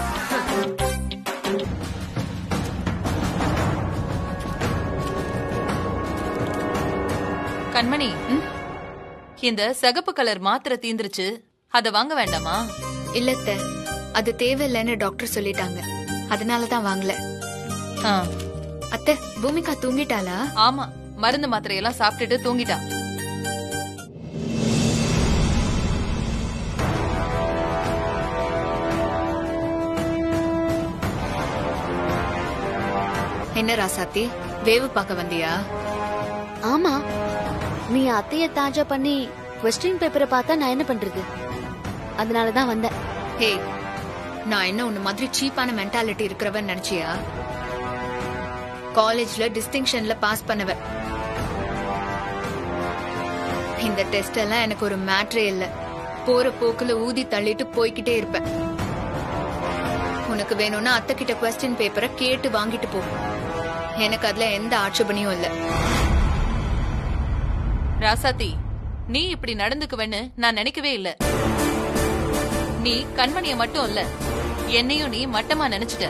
கண்மணி இந்த சிகப்பு கலர் மாத்திரை தீந்துருச்சு அத வாங்க வேண்டாமா இல்லத்த அது தேவையில்லைன்னு டாக்டர் சொல்லிட்டாங்க அதனால தான் வாங்கல ஆ, அத்தை பூமிகா தூங்கிட்டாளா ஆமா மருந்து மாத்திரையெல்லாம் சாப்பிட்டுட்டு தூங்கிட்டா என்ன ராசாத்தி வேவு பார்க்க வந்தியா ஆமா நீ அத்தைய தாஜா பண்ணி கொஸ்டின் பேப்பரை பார்த்தா நான் என்ன பண்றது அதனாலதான் வந்தேன் ஹே நான் என்ன உன்ன மாதிரி சீப்பான மென்டாலிட்டி இருக்கிறவன் நினைச்சியா காலேஜ்ல டிஸ்டிங்ஷன்ல பாஸ் பண்ணவ இந்த டெஸ்ட் எல்லாம் எனக்கு ஒரு மேட்ரே இல்ல போற போக்குல ஊதி தள்ளிட்டு போய்கிட்டே இருப்பேன் உனக்கு வேணும்னா அத்தை கிட்ட கொஸ்டின் பேப்பரை கேட்டு வாங்கிட்டு போ எனக்கு அதுல எந்த ஆட்சேபனையும் இல்ல ராசாத்தி நீ இப்படி நடந்துக்குவேன்னு நான் நினைக்கவே இல்ல நீ கண்மணிய மட்டும் இல்ல என்னையும் நீ மட்டமா நினைச்சிட்ட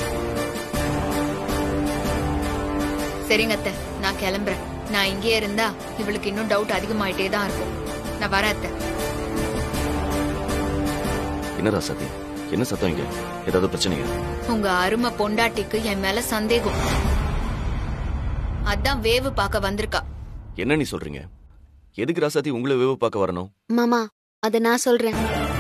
சரிங்க அத்தை நான் கிளம்புறேன் நான் இங்கேயே இருந்தா இவளுக்கு இன்னும் டவுட் அதிகமாயிட்டே தான் இருக்கும் நான் வரேன் அத்தை என்ன ராசாத்தி என்ன சத்தம் இங்க ஏதாவது பிரச்சனையா உங்க அருமை பொண்டாட்டிக்கு என் மேல சந்தேகம் அதான் வேவு பார்க்க வந்திருக்கா என்ன நீ சொல்றீங்க எதுக்கு ராசாத்தி உங்களை வேவு பார்க்க வரணும் மாமா அத நான் சொல்றேன்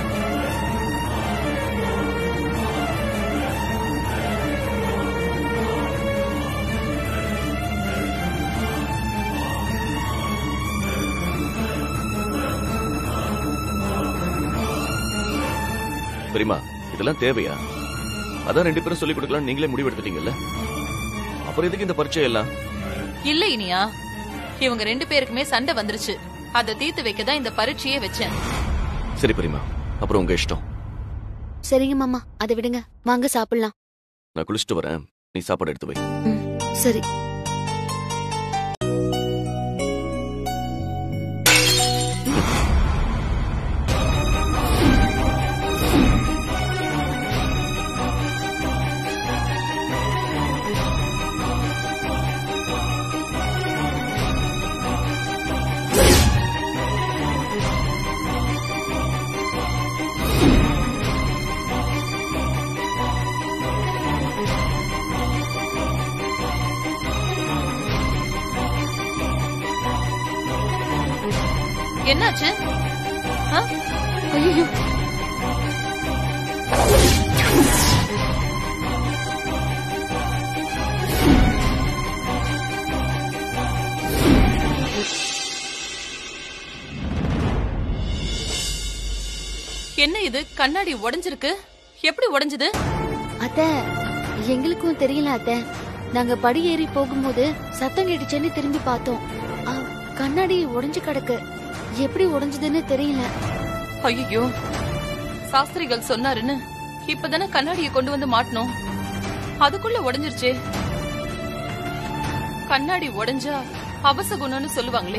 பெரியமா இதெல்லாம் தேவையா அதான் ரெண்டு பேரும் சொல்லிக் கொடுக்கலாம் நீங்களே முடிவு எடுத்துட்டீங்கல்ல அப்புறம் எதுக்கு இந்த பரீட்சை எல்லாம் இல்ல இனியா இவங்க ரெண்டு பேருக்குமே சண்டை வந்துருச்சு அதை தீர்த்து வைக்க தான் இந்த பரீட்சையே வச்சேன் சரி பெரியமா அப்புறம் உங்க இஷ்டம் சரிங்க மாமா அதை விடுங்க வாங்க சாப்பிடலாம் நான் குளிச்சுட்டு வரேன் நீ சாப்பாடு எடுத்து வை ம், சரி என்னாச்சு ஆ? ஐயோ என்ன இது கண்ணாடி உடைஞ்சிருக்கு எப்படி உடைஞ்சது அத்த எங்களுக்கும் தெரியல அத்த நாங்க படி ஏறி போகும்போது சத்தம் கேட்டுச்சுன்னு திரும்பி பார்த்தோம் ஆ, கண்ணாடி உடைஞ்சு கிடக்கு எப்படி உடைஞ்சதுன்னு தெரியல ஐயோ சாஸ்திரிகள் சொன்னாருன்னு இப்பதானே கண்ணாடியை கொண்டு வந்து மாட்டணும் அதுக்குள்ள உடைஞ்சிருச்சே கண்ணாடி உடைஞ்சா அபசகுணம்னு சொல்லுவாங்களே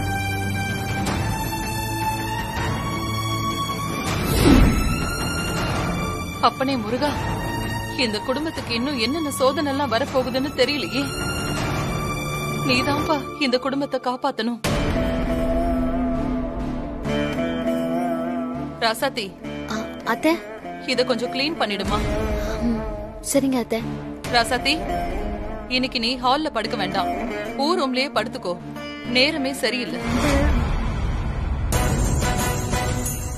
அப்பனே முருகா இந்த குடும்பத்துக்கு இன்னும் என்னென்ன சோதனை எல்லாம் வரப்போகுதுன்னு தெரியலையே நீதான்ப்பா இந்த குடும்பத்தை காப்பாத்தணும் ராசாத்தி ஆ, அத்த இத கொஞ்சம் க்ளீன் பண்ணிடுமா ம், சரிங்க அத்த ராசாத்தி இன்னைக்கு நீ ஹால்ல படுக்க வேண்டாம் ஊ ரூம்லயே படுத்துக்கோ நேரமே சரியில்லை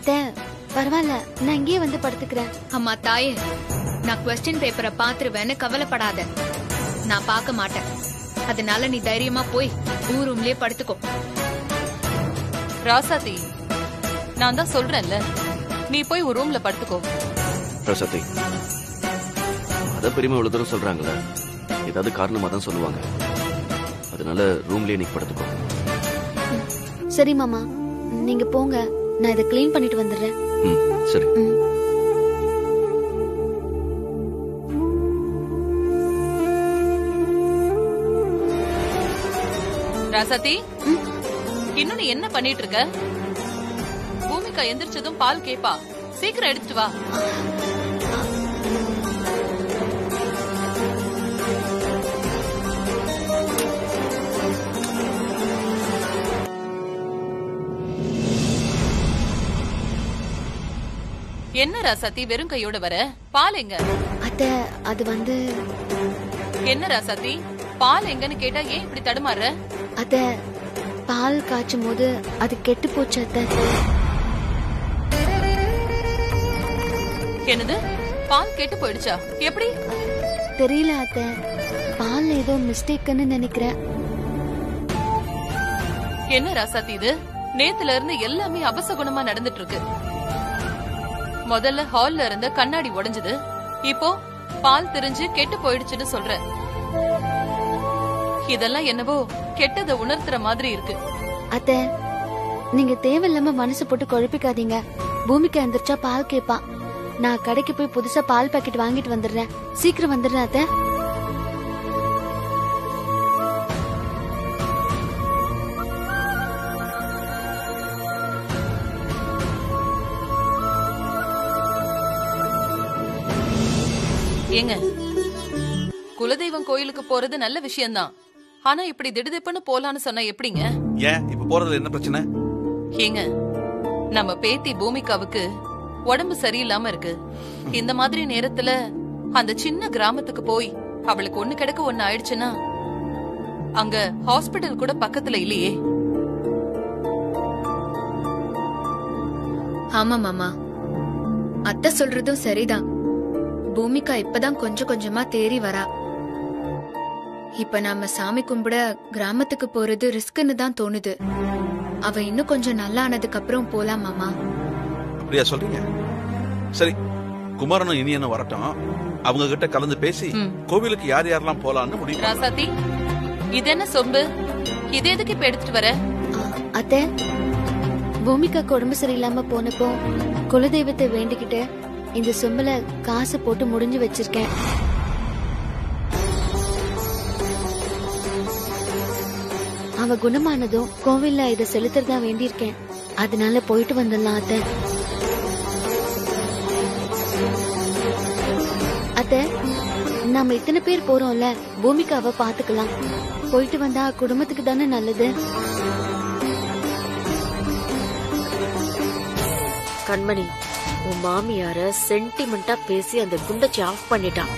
அத்தை பரவாயில்ல நான் இங்கேயே வந்து படுத்துக்கிறேன் அம்மா தாயே நான் கொஸ்டின் பேப்பரை பாத்துருவேன்னு கவலைப்படாத நான் பார்க்க மாட்டேன் அதனால நீ தைரியமா போய் ஊர் ரூம்லயே படுத்துக்கோ ராசாத்தி நான் தான் சொல்றேன்ல நீ போய் ஒரு ரூம்ல படுத்துக்கோ பிரசத்தி அதான் பெரியமா இவ்வளவு தூரம் சொல்றாங்களே ஏதாவது காரணமா தான் சொல்லுவாங்க அதனால ரூம்லயே நீ படுத்துக்கோ சரி மாமா நீங்க போங்க நான் இதை க்ளீன் பண்ணிட்டு வந்துடுறேன் ம் சரி ம். ராசாத்தி இன்னும் நீ என்ன பண்ணிட்டு இருக்க பூமிகா எந்திரிச்சதும் பால் கேப்பா சீக்கிரம் எடுத்துட்டு வா என்ன ராசாத்தி வெறும் கையோட வர பால் எங்க அத்தை அது வந்து என்ன ராசாத்தி பால் எங்கன்னு கேட்டா ஏன் இப்படி தடுமாறுற அத்தை பால் காய்ச்சும் போது அது கெட்டு போச்சு அத்தை என்னது பால் கெட்டு போயிடுச்சா எப்படி தெரியல அத்தை பால் ஏதோ மிஸ்டேக்குன்னு நினைக்கிறேன் என்ன ராசாத்தி இது நேத்துல இருந்து எல்லாமே அபசகுணமா நடந்துட்டு இருக்கு முதல்ல ஹால்ல இருந்த கண்ணாடி உடைஞ்சது இப்போ பால் திரிஞ்சு கெட்டு போயிடுச்சுன்னு சொல்ற இதெல்லாம் என்னவோ கெட்டதை உணர்த்துற மாதிரி இருக்கு அத்தை நீங்க தேவையில்லாம மனசு போட்டு குழப்பிக்காதீங்க பூமிக்கு எந்திரிச்சா பால் கேப்பா நான் கடைக்கு போய் புதுசா பால் பாக்கெட் வாங்கிட்டு வந்துடுறேன் சீக்கிரம் வந்துடுறேன் அத்தை ஏங்க குலதெய்வம் கோயிலுக்கு போறது நல்ல விஷயம்தான் ஆனா இப்படி திடுதிப்புன்னு போலான்னு சொன்னா எப்படிங்க ஏன் இப்ப போறதுல என்ன பிரச்சனை ஏங்க நம்ம பேத்தி பூமிகாவுக்கு உடம்பு சரியில்லாம இருக்கு இந்த மாதிரி நேரத்துல அந்த சின்ன கிராமத்துக்கு போய் அவளுக்கு ஒண்ணு கிடக்க ஒண்ணு ஆயிடுச்சுன்னா அங்க ஹாஸ்பிடல் கூட பக்கத்துல இல்லையே ஆமா மாமா அத்தை சொல்றதும் சரிதான் பூமிகா இப்பதான் கொஞ்சம் கொஞ்சமா தேறி வரா இப்ப நாம சாமி கும்பிட கிராமத்துக்கு போறது ரிஸ்க்னு தான் தோணுது அவ இன்னும் கொஞ்சம் நல்லா ஆனதுக்கு அப்புறம் போலாம் மாமா அப்படியா சொல்றீங்க சரி குமாரனும் இனியனும் வரட்டும் அவங்க கிட்ட கலந்து பேசி ம். கோவிலுக்கு யார் யாரெல்லாம் போலான்னு முடிவு பண்ணலாம். ராசாத்தி இது என்ன சொம்பு இது எதுக்கு இப்ப எடுத்துட்டு வர அத்தை பூமிகாக்கு உடம்பு சரியில்லாம போனப்போ குலதெய்வத்தை வேண்டிக்கிட்டு இந்த சொம்புல காசு போட்டு முடிஞ்சு வச்சிருக்கேன் அவ குணமானதும் கோவில்ல இத செலுத்துறதா வேண்டியிருக்கேன் அதனால போயிட்டு வந்துடலாம் அத்தை அத்தை நாம இத்தனை பேர் போறோம்ல பூமிகாவை பாத்துக்கலாம் போயிட்டு வந்தா குடும்பத்துக்கு தானே நல்லது கண்மணி உன் மாமியார சென்டிமெண்டா பேசி அந்த குண்டச்சி ஆஃப் பண்ணிட்டான்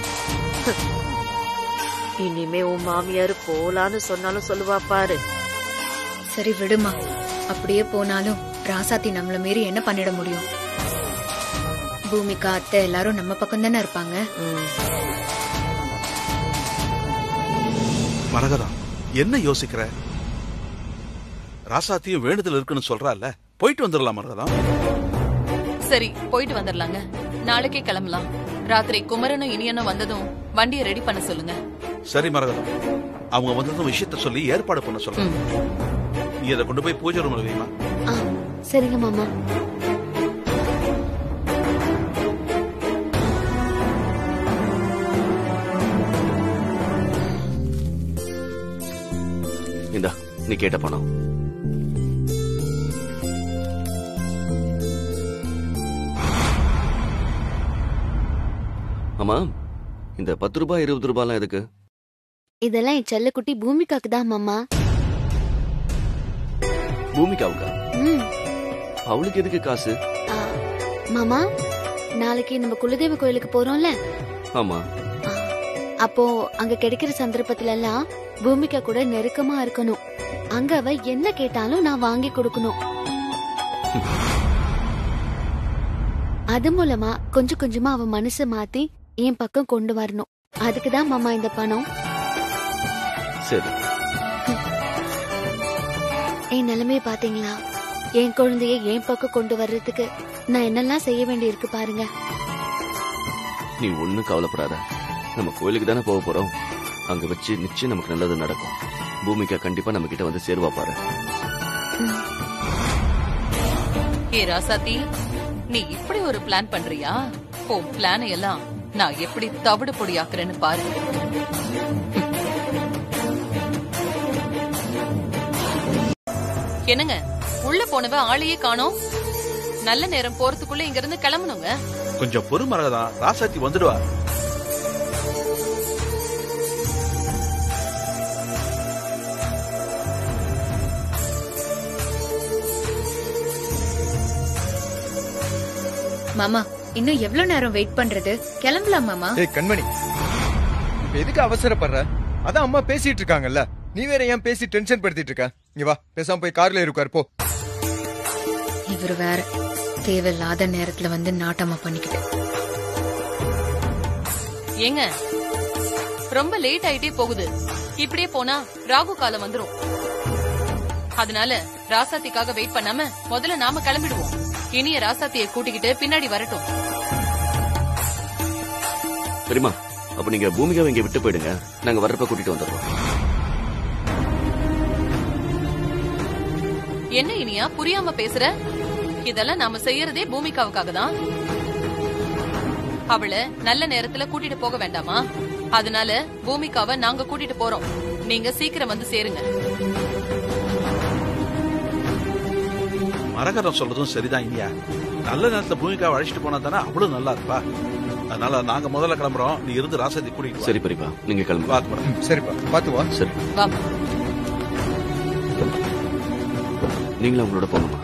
இனிமே உன் மாமியார் போலான்னு சொன்னாலும் சொல்லுவா பாரு சரி விடுமா அப்படியே போனாலும் ராசாத்தி நம்மள மீறி என்ன பண்ணிட முடியும் பூமிகா அத்தை எல்லாரும் நம்ம பக்கம் தானே இருப்பாங்க மரகதம் என்ன யோசிக்கிற ராசாத்தியும் வேண்டுதல் இருக்குன்னு சொல்றால போயிட்டு வந்துடலாம் மரகதம் சரி போயிட்டு வந்துடலாங்க நாளைக்கே கிளம்பலாம் ராத்திரி குமரனும் இனியனும் வந்ததும் வண்டியை ரெடி பண்ண சொல்லுங்க சரி மரகதம் அவங்க வந்ததும் விஷயத்த சொல்லி ஏற்பாடு பண்ண சொல்றேன் நீ அதை கொண்டு போய் பூஜை ரூம்ல வைமா ஆ சரிங்க மாமா இந்தா நீ கேட்ட பணம் ஆமா இந்த பத்து ரூபாய் இருபது ரூபாய்லாம் எதுக்கு இதெல்லாம் என் செல்லக்குட்டி பூமிகாக்கு தான் மாமா பூமிகாவுக்கா ம் அவளுக்கு எதுக்கு காசு ஆ, மாமா நாளைக்கு நம்ம குலதெய்வ கோயிலுக்கு போறோம்ல ஆமா அப்போ அங்க கிடைக்கிற சந்தர்ப்பத்துல எல்லாம் பூமிகா கூட நெருக்கமா இருக்கணும் அங்க அவ என்ன கேட்டாலும் நான் வாங்கி கொடுக்கணும் அது மூலமா கொஞ்சம் கொஞ்சமா அவ மனசை மாத்தி என் பக்கம் கொண்டு வரணும் அதுக்குதான் மாமா இந்த பணம் சரி என் நிலைமைய பாத்தீங்களா என் குழந்தைய என் பக்கம் கொண்டு வர்றதுக்கு நான் என்னெல்லாம் செய்ய வேண்டியிருக்கு பாருங்க நீ ஒண்ணும் கவலைப்படாத நம்ம கோயிலுக்கு தானே போக போறோம் அங்க வச்சு நிச்சயம் நமக்கு நல்லது நடக்கும் பூமிகா கண்டிப்பா நம்ம கிட்ட வந்து சேருவா பாரு ஏ ராசாத்தி நீ இப்படி ஒரு பிளான் பண்றியா உன் பிளானை எல்லாம் நான் எப்படி தவிடு பொடியாக்குறேன்னு பாரு என்னங்க உள்ள போனவ ஆளையே காணோம் நல்ல நேரம் போறதுக்குள்ள இங்க இருந்து கிளம்பணுங்க கொஞ்சம் பொறு மரகதா ராசாத்தி வந்துடுவா மாமா இன்னும் எவ்வளவு நேரம் வெயிட் பண்றது கிளம்பலாம் மாமா ஏய் கண்மணி இப்ப எதுக்கு அவசரப்படுற அதான் அம்மா பேசிட்டு இருக்காங்கல்ல நீ வேற ஏன் பேசி டென்ஷன் படுத்திட்டு இருக்க இங்க வா பேசாம போய் கார்ல இருக்கார் போ இவர் வேற தேவையில்லாத நேரத்துல வந்து நாட்டமா பண்ணிக்கிட்டு ஏங்க ரொம்ப லேட் ஆயிட்டே போகுது இப்படியே போனா ராகு காலம் வந்துரும் அதனால ராசாத்திக்காக வெயிட் பண்ணாம முதல்ல நாம கிளம்பிடுவோம் இனிய ராசாத்தியை கூட்டிக்கிட்டு பின்னாடி வரட்டும் சரிம்மா அப்ப நீங்க பூமிகாவை இங்க விட்டு போயிடுங்க நாங்க வர்றப்ப கூட்டிட்டு வந்துடுறோம் என்ன இனியா புரியாம பேசுற இதெல்லாம் நாம செய்யறதே பூமிகாவுக்காக தான் அவளை நல்ல நேரத்துல கூட்டிட்டு போக வேண்டாமா அதனால பூமிகாவை நாங்க கூட்டிட்டு போறோம் நீங்க சீக்கிரம் வந்து சேருங்க மரகதம் சொல்றதும் சரிதான் இனியா நல்ல நேரத்துல பூமிக்காவை அழைச்சிட்டு போனா தானே அவ்வளவு நல்லா இருப்பா அதனால நாங்க முதல்ல கிளம்புறோம் நீ இருந்து ராசாத்தி கூட்டிட்டு சரி பெரியப்பா நீங்க கிளம்பு வா சரிப்பா பாத்து வா சரி வா நீங்களும் உங்களோட போகணுமா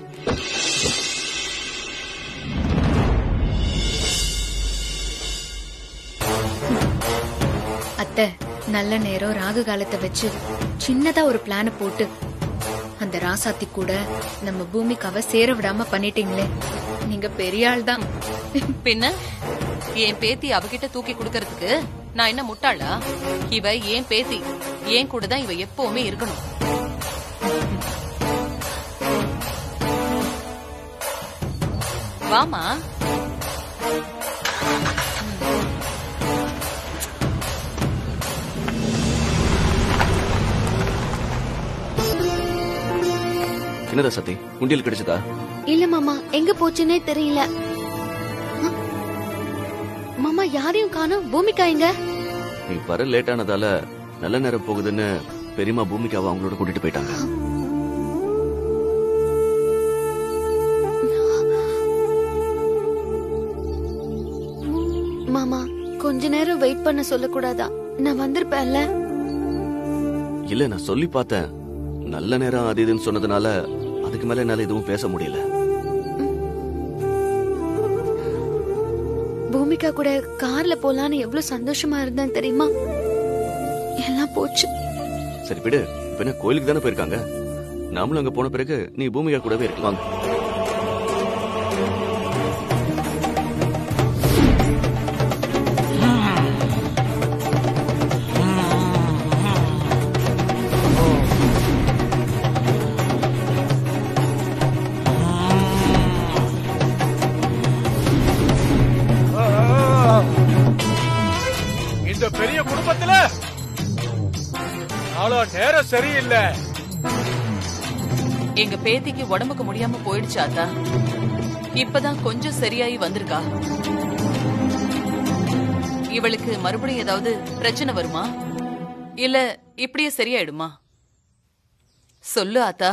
அத்தை நல்ல நேரம் ராகு காலத்தை வச்சு சின்னதா ஒரு பிளான போட்டு அந்த ராசாத்தி கூட நம்ம பூமிக்காவை சேர விடாம பண்ணிட்டீங்களே நீங்க பெரிய ஆள் தான் பின்ன என் பேத்தி அவகிட்ட தூக்கி கொடுக்கறதுக்கு நான் என்ன முட்டாளா இவ ஏன் பேத்தி ஏன் கூட தான் இவ எப்பவுமே இருக்கணும் வாமா என்னடா சத்தி உண்டியல் கிடைச்சதா இல்ல மாமா எங்க போச்சுன்னே தெரியல ஆ? மாமா யாரையும் காணோம் பூமிகா எங்க நீ வர லேட் ஆனதால நல்ல நேரம் போகுதுன்னு பெரியம்மா பூமிக்காவை அவங்களோட கூட்டிட்டு போயிட்டாங்க மாமா கொஞ்ச நேரம் வெயிட் பண்ண சொல்லக்கூடாதா நான் வந்திருப்பேன்ல இல்ல நான் சொல்லி பார்த்தேன் நல்ல நேரம் அது இதுன்னு சொன்னதுனால அதுக்கு மேல என்னால எதுவும் பேச முடியல பூமிகா கூட கார்ல போலான்னு எவ்வளவு சந்தோஷமா இருந்தேன் தெரியுமா எல்லாம் போச்சு சரி விடு இப்ப என்ன கோயிலுக்கு தானே போயிருக்காங்க நாமளும் அங்க போன பிறகு நீ பூமிகா கூடவே இருக்கலாம் இந்த பெரிய குடும்பத்துல அவ்வளோ நேரம் சரியில்லை எங்க பேத்திக்கு உடம்புக்கு முடியாம போயிடுச்சு அத்தா இப்பதான் கொஞ்சம் சரியாயி வந்திருக்கா இவளுக்கு மறுபடியும் ஏதாவது பிரச்சனை வருமா இல்ல இப்படியே சரியாயிடுமா சொல்லு ஆத்தா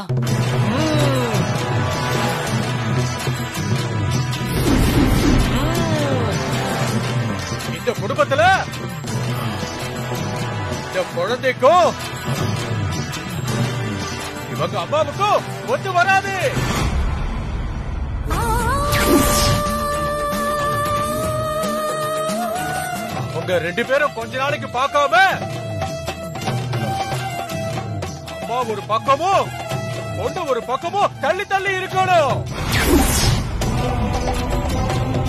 இந்த குடும்பத்துல இந்த குழந்தைக்கும் இவங்க அம்மாவுக்கும் ஒத்து வராது அவங்க ரெண்டு பேரும் கொஞ்ச நாளைக்கு பார்க்காம அம்மா ஒரு பக்கமும் பொண்ணு ஒரு பக்கமும் தள்ளி தள்ளி இருக்கணும்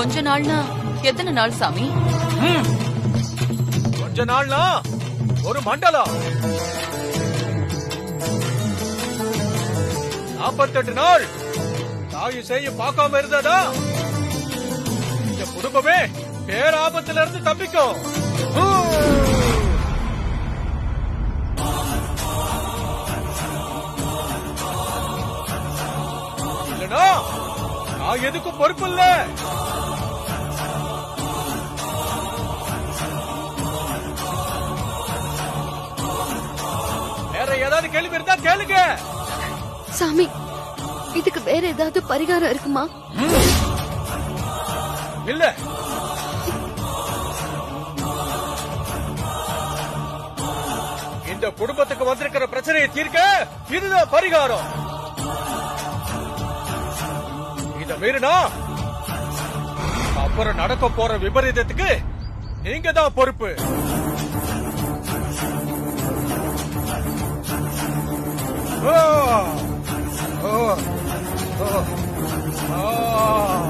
கொஞ்ச நாள்னா எத்தனை நாள் சாமி கொஞ்ச நாள்னா ஒரு மண்டலம் நாற்பத்தெட்டு நாள் தாயு செய்ய பார்க்காம இருந்ததா இந்த குடும்பமே பேராபத்துல இருந்து தப்பிக்கும் ஹூ! இல்லனா நான் எதுக்கும் பொறுப்பு இல்ல வேற ஏதாவது கேள்வி இருந்தா கேளுங்க சாமி இதுக்கு வேற ஏதாவது பரிகாரம் இருக்குமா இல்ல இந்த குடும்பத்துக்கு வந்திருக்கிற பிரச்சனையை தீர்க்க இதுதான் பரிகாரம் இத மீறினா அப்புறம் நடக்க போற விபரீதத்துக்கு நீங்க தான் பொறுப்பு ஆ! ஆ! ஆ! ஆ!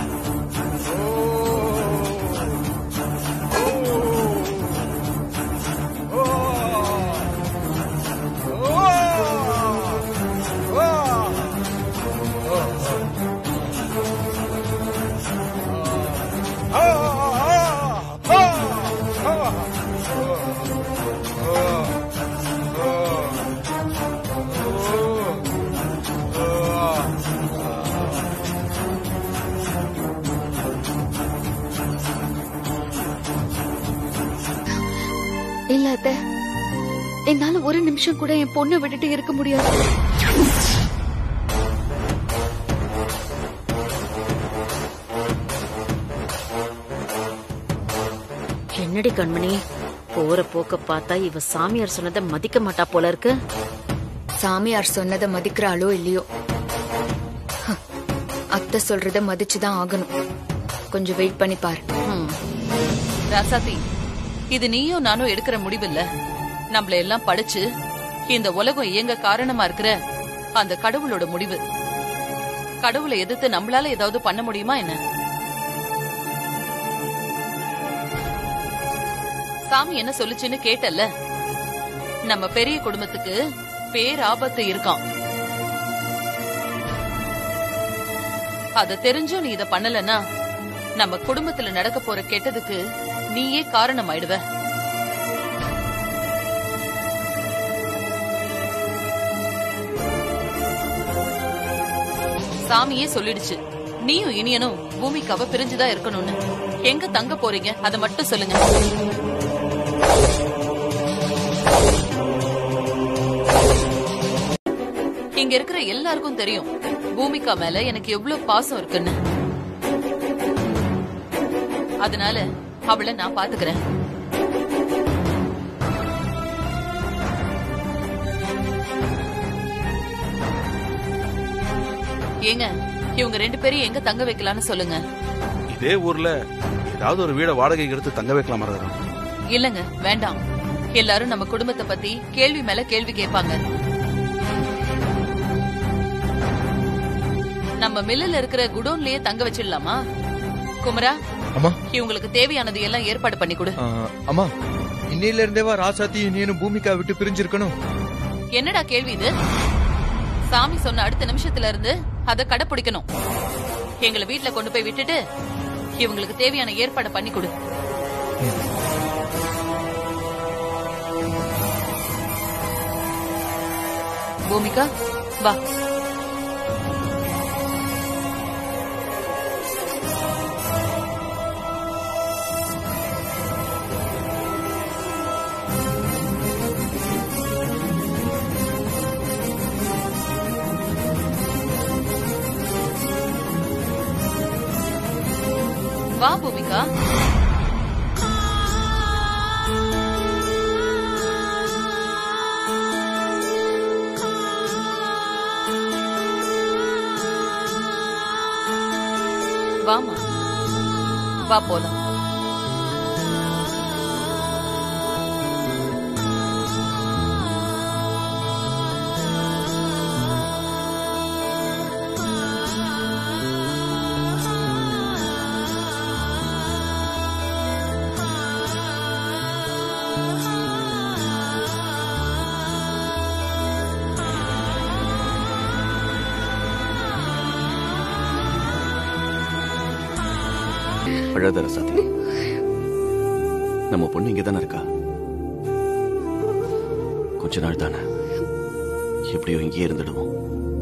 இல்ல அத்தை என்னால ஒரு நிமிஷம் கூட என் பொண்ணை விட்டுட்டு இருக்க முடியாது என்னடி கண்மணி போற போக்க பார்த்தா இவ சாமியார் சொன்னதை மதிக்க மாட்டா போல இருக்கு சாமியார் சொன்னதை மதிக்கிறாளோ இல்லையோ ஹ, அத்தை சொல்றத மதிச்சுதான் ஆகணும் கொஞ்சம் வெயிட் பண்ணி பாரு ராசாத்தி இது நீயும் நானும் எடுக்கிற முடிவில்ல நம்மள எல்லாம் படிச்சு இந்த உலகம் இயங்க காரணமா இருக்கிற அந்த கடவுளோட முடிவு கடவுளை எதிர்த்து நம்மளால ஏதாவது பண்ண முடியுமா என்ன சாமி என்ன சொல்லுச்சுன்னு கேட்டல்ல நம்ம பெரிய குடும்பத்துக்கு பேராபத்து இருக்கான் அத தெரிஞ்சும் நீ இத பண்ணலன்னா நம்ம குடும்பத்துல நடக்க போற கெட்டதுக்கு நீயே காரணமாயிடுவ சாமியே சொல்லிடுச்சு நீயும் இனியனும் பூமிக்காவ பிரிஞ்சுதான் இருக்கணும்னு எங்க தங்க போறீங்க அத மட்டும் சொல்லுங்க இங்க இருக்கிற எல்லாருக்கும் தெரியும் பூமிகா மேல எனக்கு எவ்வளவு பாசம் இருக்குன்னு அதனால அவளை நான் பாத்துக்கிறேன் ஏங்க இவங்க ரெண்டு பேரும் எங்க தங்க வைக்கலாம்னு சொல்லுங்க இதே ஊர்ல ஏதாவது ஒரு வீட வாடகைக்கு எடுத்து தங்க வைக்கலாம் மரகதம் இல்லங்க வேண்டாம் எல்லாரும் நம்ம குடும்பத்தை பத்தி கேள்வி மேல கேள்வி கேட்பாங்க நம்ம மில்லுல இருக்கிற குடோன்லயே தங்க வச்சிடலாமா குமரா அம்மா இவங்களுக்கு தேவையானது எல்லாம் ஏற்பாடு பண்ணி கொடு ஆ, அம்மா இன்னையில இருந்தேவா ராசாத்தி நீனும் பூமிகா விட்டு பிரிஞ்சிருக்கணும் என்னடா கேள்வி இது சாமி சொன்ன அடுத்த நிமிஷத்துல இருந்து அத கடைப்பிடிக்கணும் எங்களை வீட்ல கொண்டு போய் விட்டுட்டு இவங்களுக்கு தேவையான ஏற்பாடு பண்ணி கொடு பூமிகா வா வா பூமிகா வாமா வா போலாம் அழாத ரசாதி நம்ம பொண்ணு இங்க தானே இருக்கா கொஞ்ச நாள் தானே எப்படியோ இங்கேயே இருந்துடுவோம்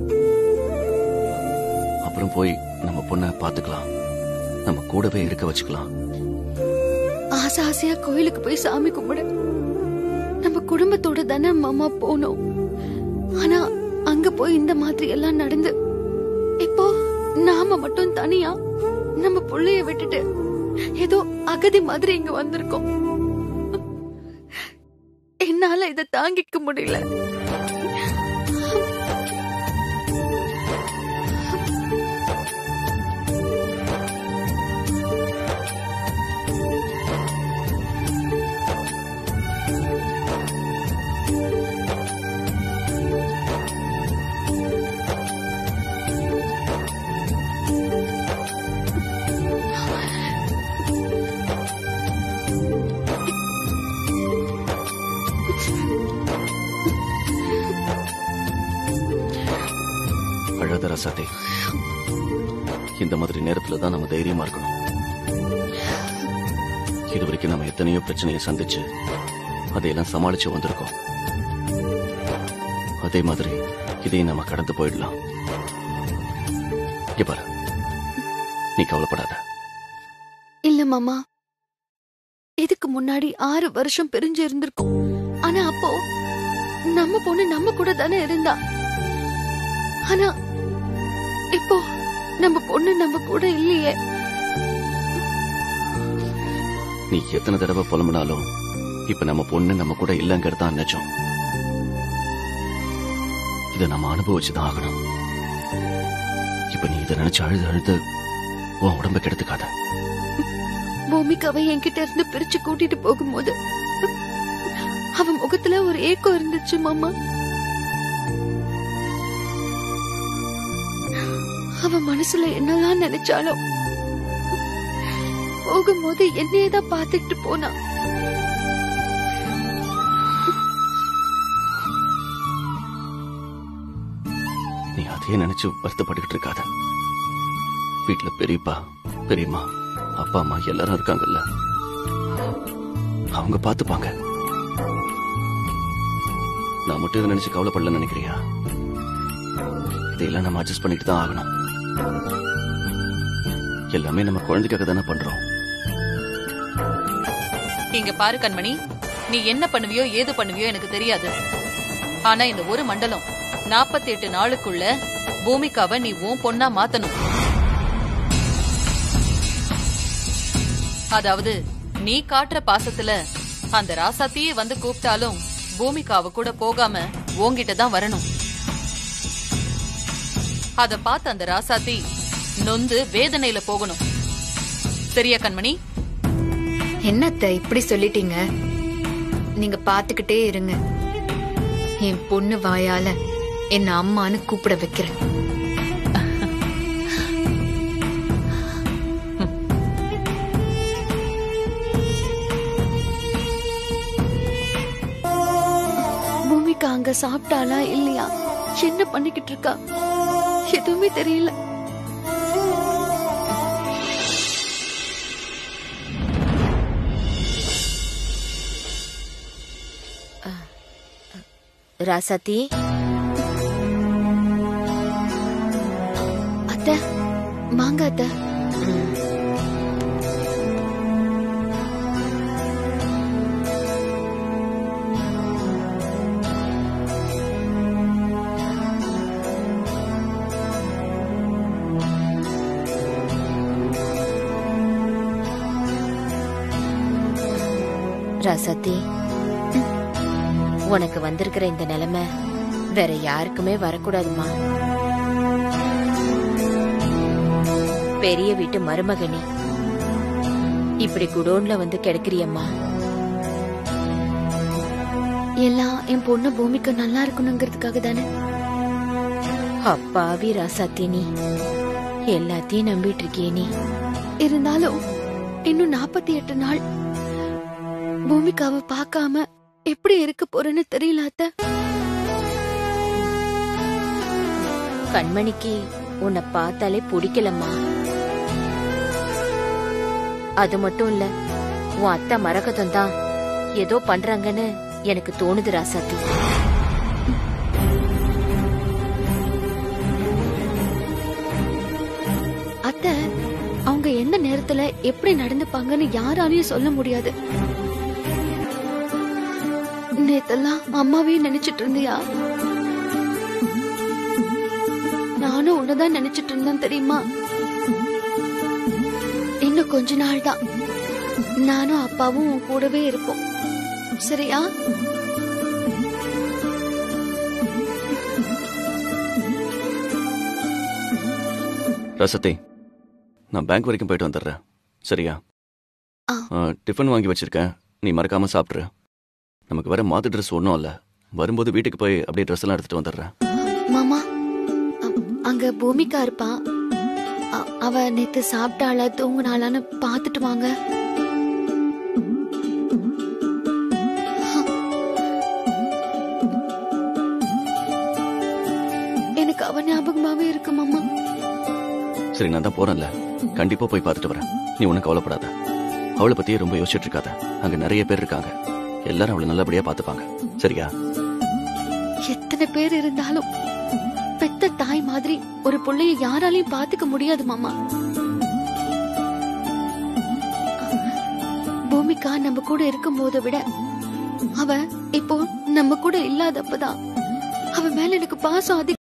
அப்புறம் போய் நம்ம பொண்ணை பாத்துக்கலாம் நம்ம கூடவே இருக்க வச்சுக்கலாம் ஆசை ஆசையா கோயிலுக்கு போய் சாமி கும்பிட நம்ம குடும்பத்தோட தானே மாமா போனோம் ஆனா அங்க போய் இந்த மாதிரி எல்லாம் நடந்து இப்போ நாம மட்டும் தனியா நம்ம புள்ளைய விட்டுட்டு ஏதோ அகதி மாதிரி இங்க வந்திருக்கோம் என்னால இத தாங்கிக்க முடியல அழாத ரசாதி இந்த மாதிரி நேரத்துல தான் நம்ம தைரியமா இருக்கணும் இது வரைக்கும் நம்ம எத்தனையோ பிரச்சனையை சந்திச்சு அதையெல்லாம் சமாளிச்சு வந்திருக்கோம் அதே மாதிரி இதையும் நம்ம கடந்து போயிடலாம் இங்க பாரு நீ கவலைப்படாத இல்ல மாமா இதுக்கு முன்னாடி ஆறு வருஷம் பிரிஞ்சு இருந்திருக்கோம் ஆனா அப்போ நம்ம பொண்ணு நம்ம கூட தானே இருந்தா ஆனா இப்போ நம்ம பொண்ணு நம்ம கூட இல்லையே நீ எத்தனை தடவை புலம்புனாலும் இப்ப நம்ம பொண்ணு நம்ம கூட இல்லங்கிறது தான் நிஜம் இதை நம்ம அனுபவிச்சுதான் ஆகணும் இப்ப நீ இதை நினைச்சு அழுது அழுது உன் உடம்ப கெடுத்துக்காத பூமிக்காவை என்கிட்ட இருந்து பிரிச்சு கூட்டிட்டு போகும்போது அவ முகத்துல ஒரு ஏக்கம் இருந்துச்சு மாமா அவ மனசுல என்னெல்லாம் நினைச்சாலும் போகும்போது என்னையே தான் பாத்துக்கிட்டு போனா நீ அதையே நினைச்சு வருத்தப்பட்டுக்கிட்டு இருக்காத வீட்டுல பெரியப்பா பெரியம்மா அப்பா அம்மா எல்லாரும் இருக்காங்கல்ல அவங்க பாத்துப்பாங்க நான் மட்டும் இதை நினைச்சு கவலைப்படல நினைக்கிறியா இதையெல்லாம் நம்ம அட்ஜஸ்ட் பண்ணிட்டு தான் ஆகணும் எல்லாமே நம்ம குழந்தைக்காக தானே பண்றோம் இங்க பாரு கண்மணி நீ என்ன பண்ணுவியோ ஏது பண்ணுவியோ எனக்கு தெரியாது ஆனா இந்த ஒரு மண்டலம் 48 எட்டு நாளுக்குள்ள பூமிக்காவை நீ உன் பொண்ணா மாத்தணும் அதாவது நீ காட்டுற பாசத்துல அந்த ராசாத்தியே வந்து கூப்பிட்டாலும் பூமிக்காவ கூட போகாம உன்கிட்ட தான் வரணும் அத பார்த்து அந்த ராசாத்தி நொந்து வேதனையில போகணும் சரியா கண்மணி என்னத்த இப்படி சொல்லிட்டீங்க நீங்க பாத்துக்கிட்டே இருங்க என் பொண்ணு வாயால என்ன அம்மான்னு கூப்பிட வைக்கிறேன் பூமிக்கா அங்க சாப்பிட்டாளா இல்லையா என்ன பண்ணிக்கிட்டு இருக்கா எதுவுமே தெரியல ராசாத்தி அத்தை வாங்க அத்தை ராசாத்தி உனக்கு வந்திருக்கிற இந்த நிலைமை வேற யாருக்குமே வரக்கூடாதுமா பெரிய வீட்டு மருமகனி இப்படி குடோன்ல வந்து கிடக்குறியம்மா எல்லாம் என் பொண்ணு பூமிக்கு நல்லா இருக்கணுங்கிறதுக்காக தானே அப்பாவி ராசாத்தி நீ எல்லாத்தையும் நம்பிட்டு இருக்கியே நீ இருந்தாலும் இன்னும் நாற்பத்தி எட்டு நாள் பூமிக்காவை பார்க்காம எப்படி இருக்க போறேன்னு தெரியல அத்தை கண்மணிக்கு உன்னை பார்த்தாலே பிடிக்கலம்மா அது மட்டும் இல்ல உன் அத்தை மரகதம் தான் ஏதோ பண்றாங்கன்னு எனக்கு தோணுது ராசாத்தி அத்தை அவங்க எந்த நேரத்துல எப்படி நடந்துப்பாங்கன்னு யாராலையும் சொல்ல முடியாது நேத்தெல்லாம் அம்மாவையும் நினைச்சிட்டு இருந்தியா நானும் உன்னதான் நினைச்சிட்டு இருந்தேன் தெரியுமா இன்னும் கொஞ்ச நாள் தான் நானும் அப்பாவும் உன் கூடவே இருப்போம் சரியா ரசத்தை நான் பேங்க் வரைக்கும் போயிட்டு வந்துடுறேன் சரியா ஆ. ஆ, டிஃபன் வாங்கி வச்சிருக்கேன் நீ மறக்காம சாப்பிட்ரு நமக்கு வேற மாத்து ட்ரெஸ் ஒன்றும் இல்லை வரும்போது வீட்டுக்கு போய் அப்படியே ட்ரெஸ் எல்லாம் எடுத்துட்டு வந்துடுறேன் மாமா அ- அங்க பூமிகா இருப்பா அ- அவ நேத்து சாப்பிட்டாளா தூங்குனாளான்னு பாத்துட்டு வாங்க எனக்கு அவ ஞாபகமாவே இருக்கு மாமா சரி நான் தான் போறேன்ல கண்டிப்பா போய் பார்த்துட்டு வரேன் நீ ஒன்றும் கவலைப்படாத அவளை பத்தியே ரொம்ப யோசிச்சுட்டு இருக்காத அங்க நிறைய பேர் இருக்காங்க எல்லாரும் அவளை நல்லபடியா பார்த்துப்பாங்க சரியா எத்தனை பேர் இருந்தாலும் பெத்த தாய் மாதிரி ஒரு புள்ளைய யாராலையும் பாத்துக்க முடியாது மாமா பூமிகா நம்ம கூட இருக்கும் போதை விட அவ இப்போ நம்ம கூட இல்லாதப்பதான் அவ மேல எனக்கு பாசம் அதிகம்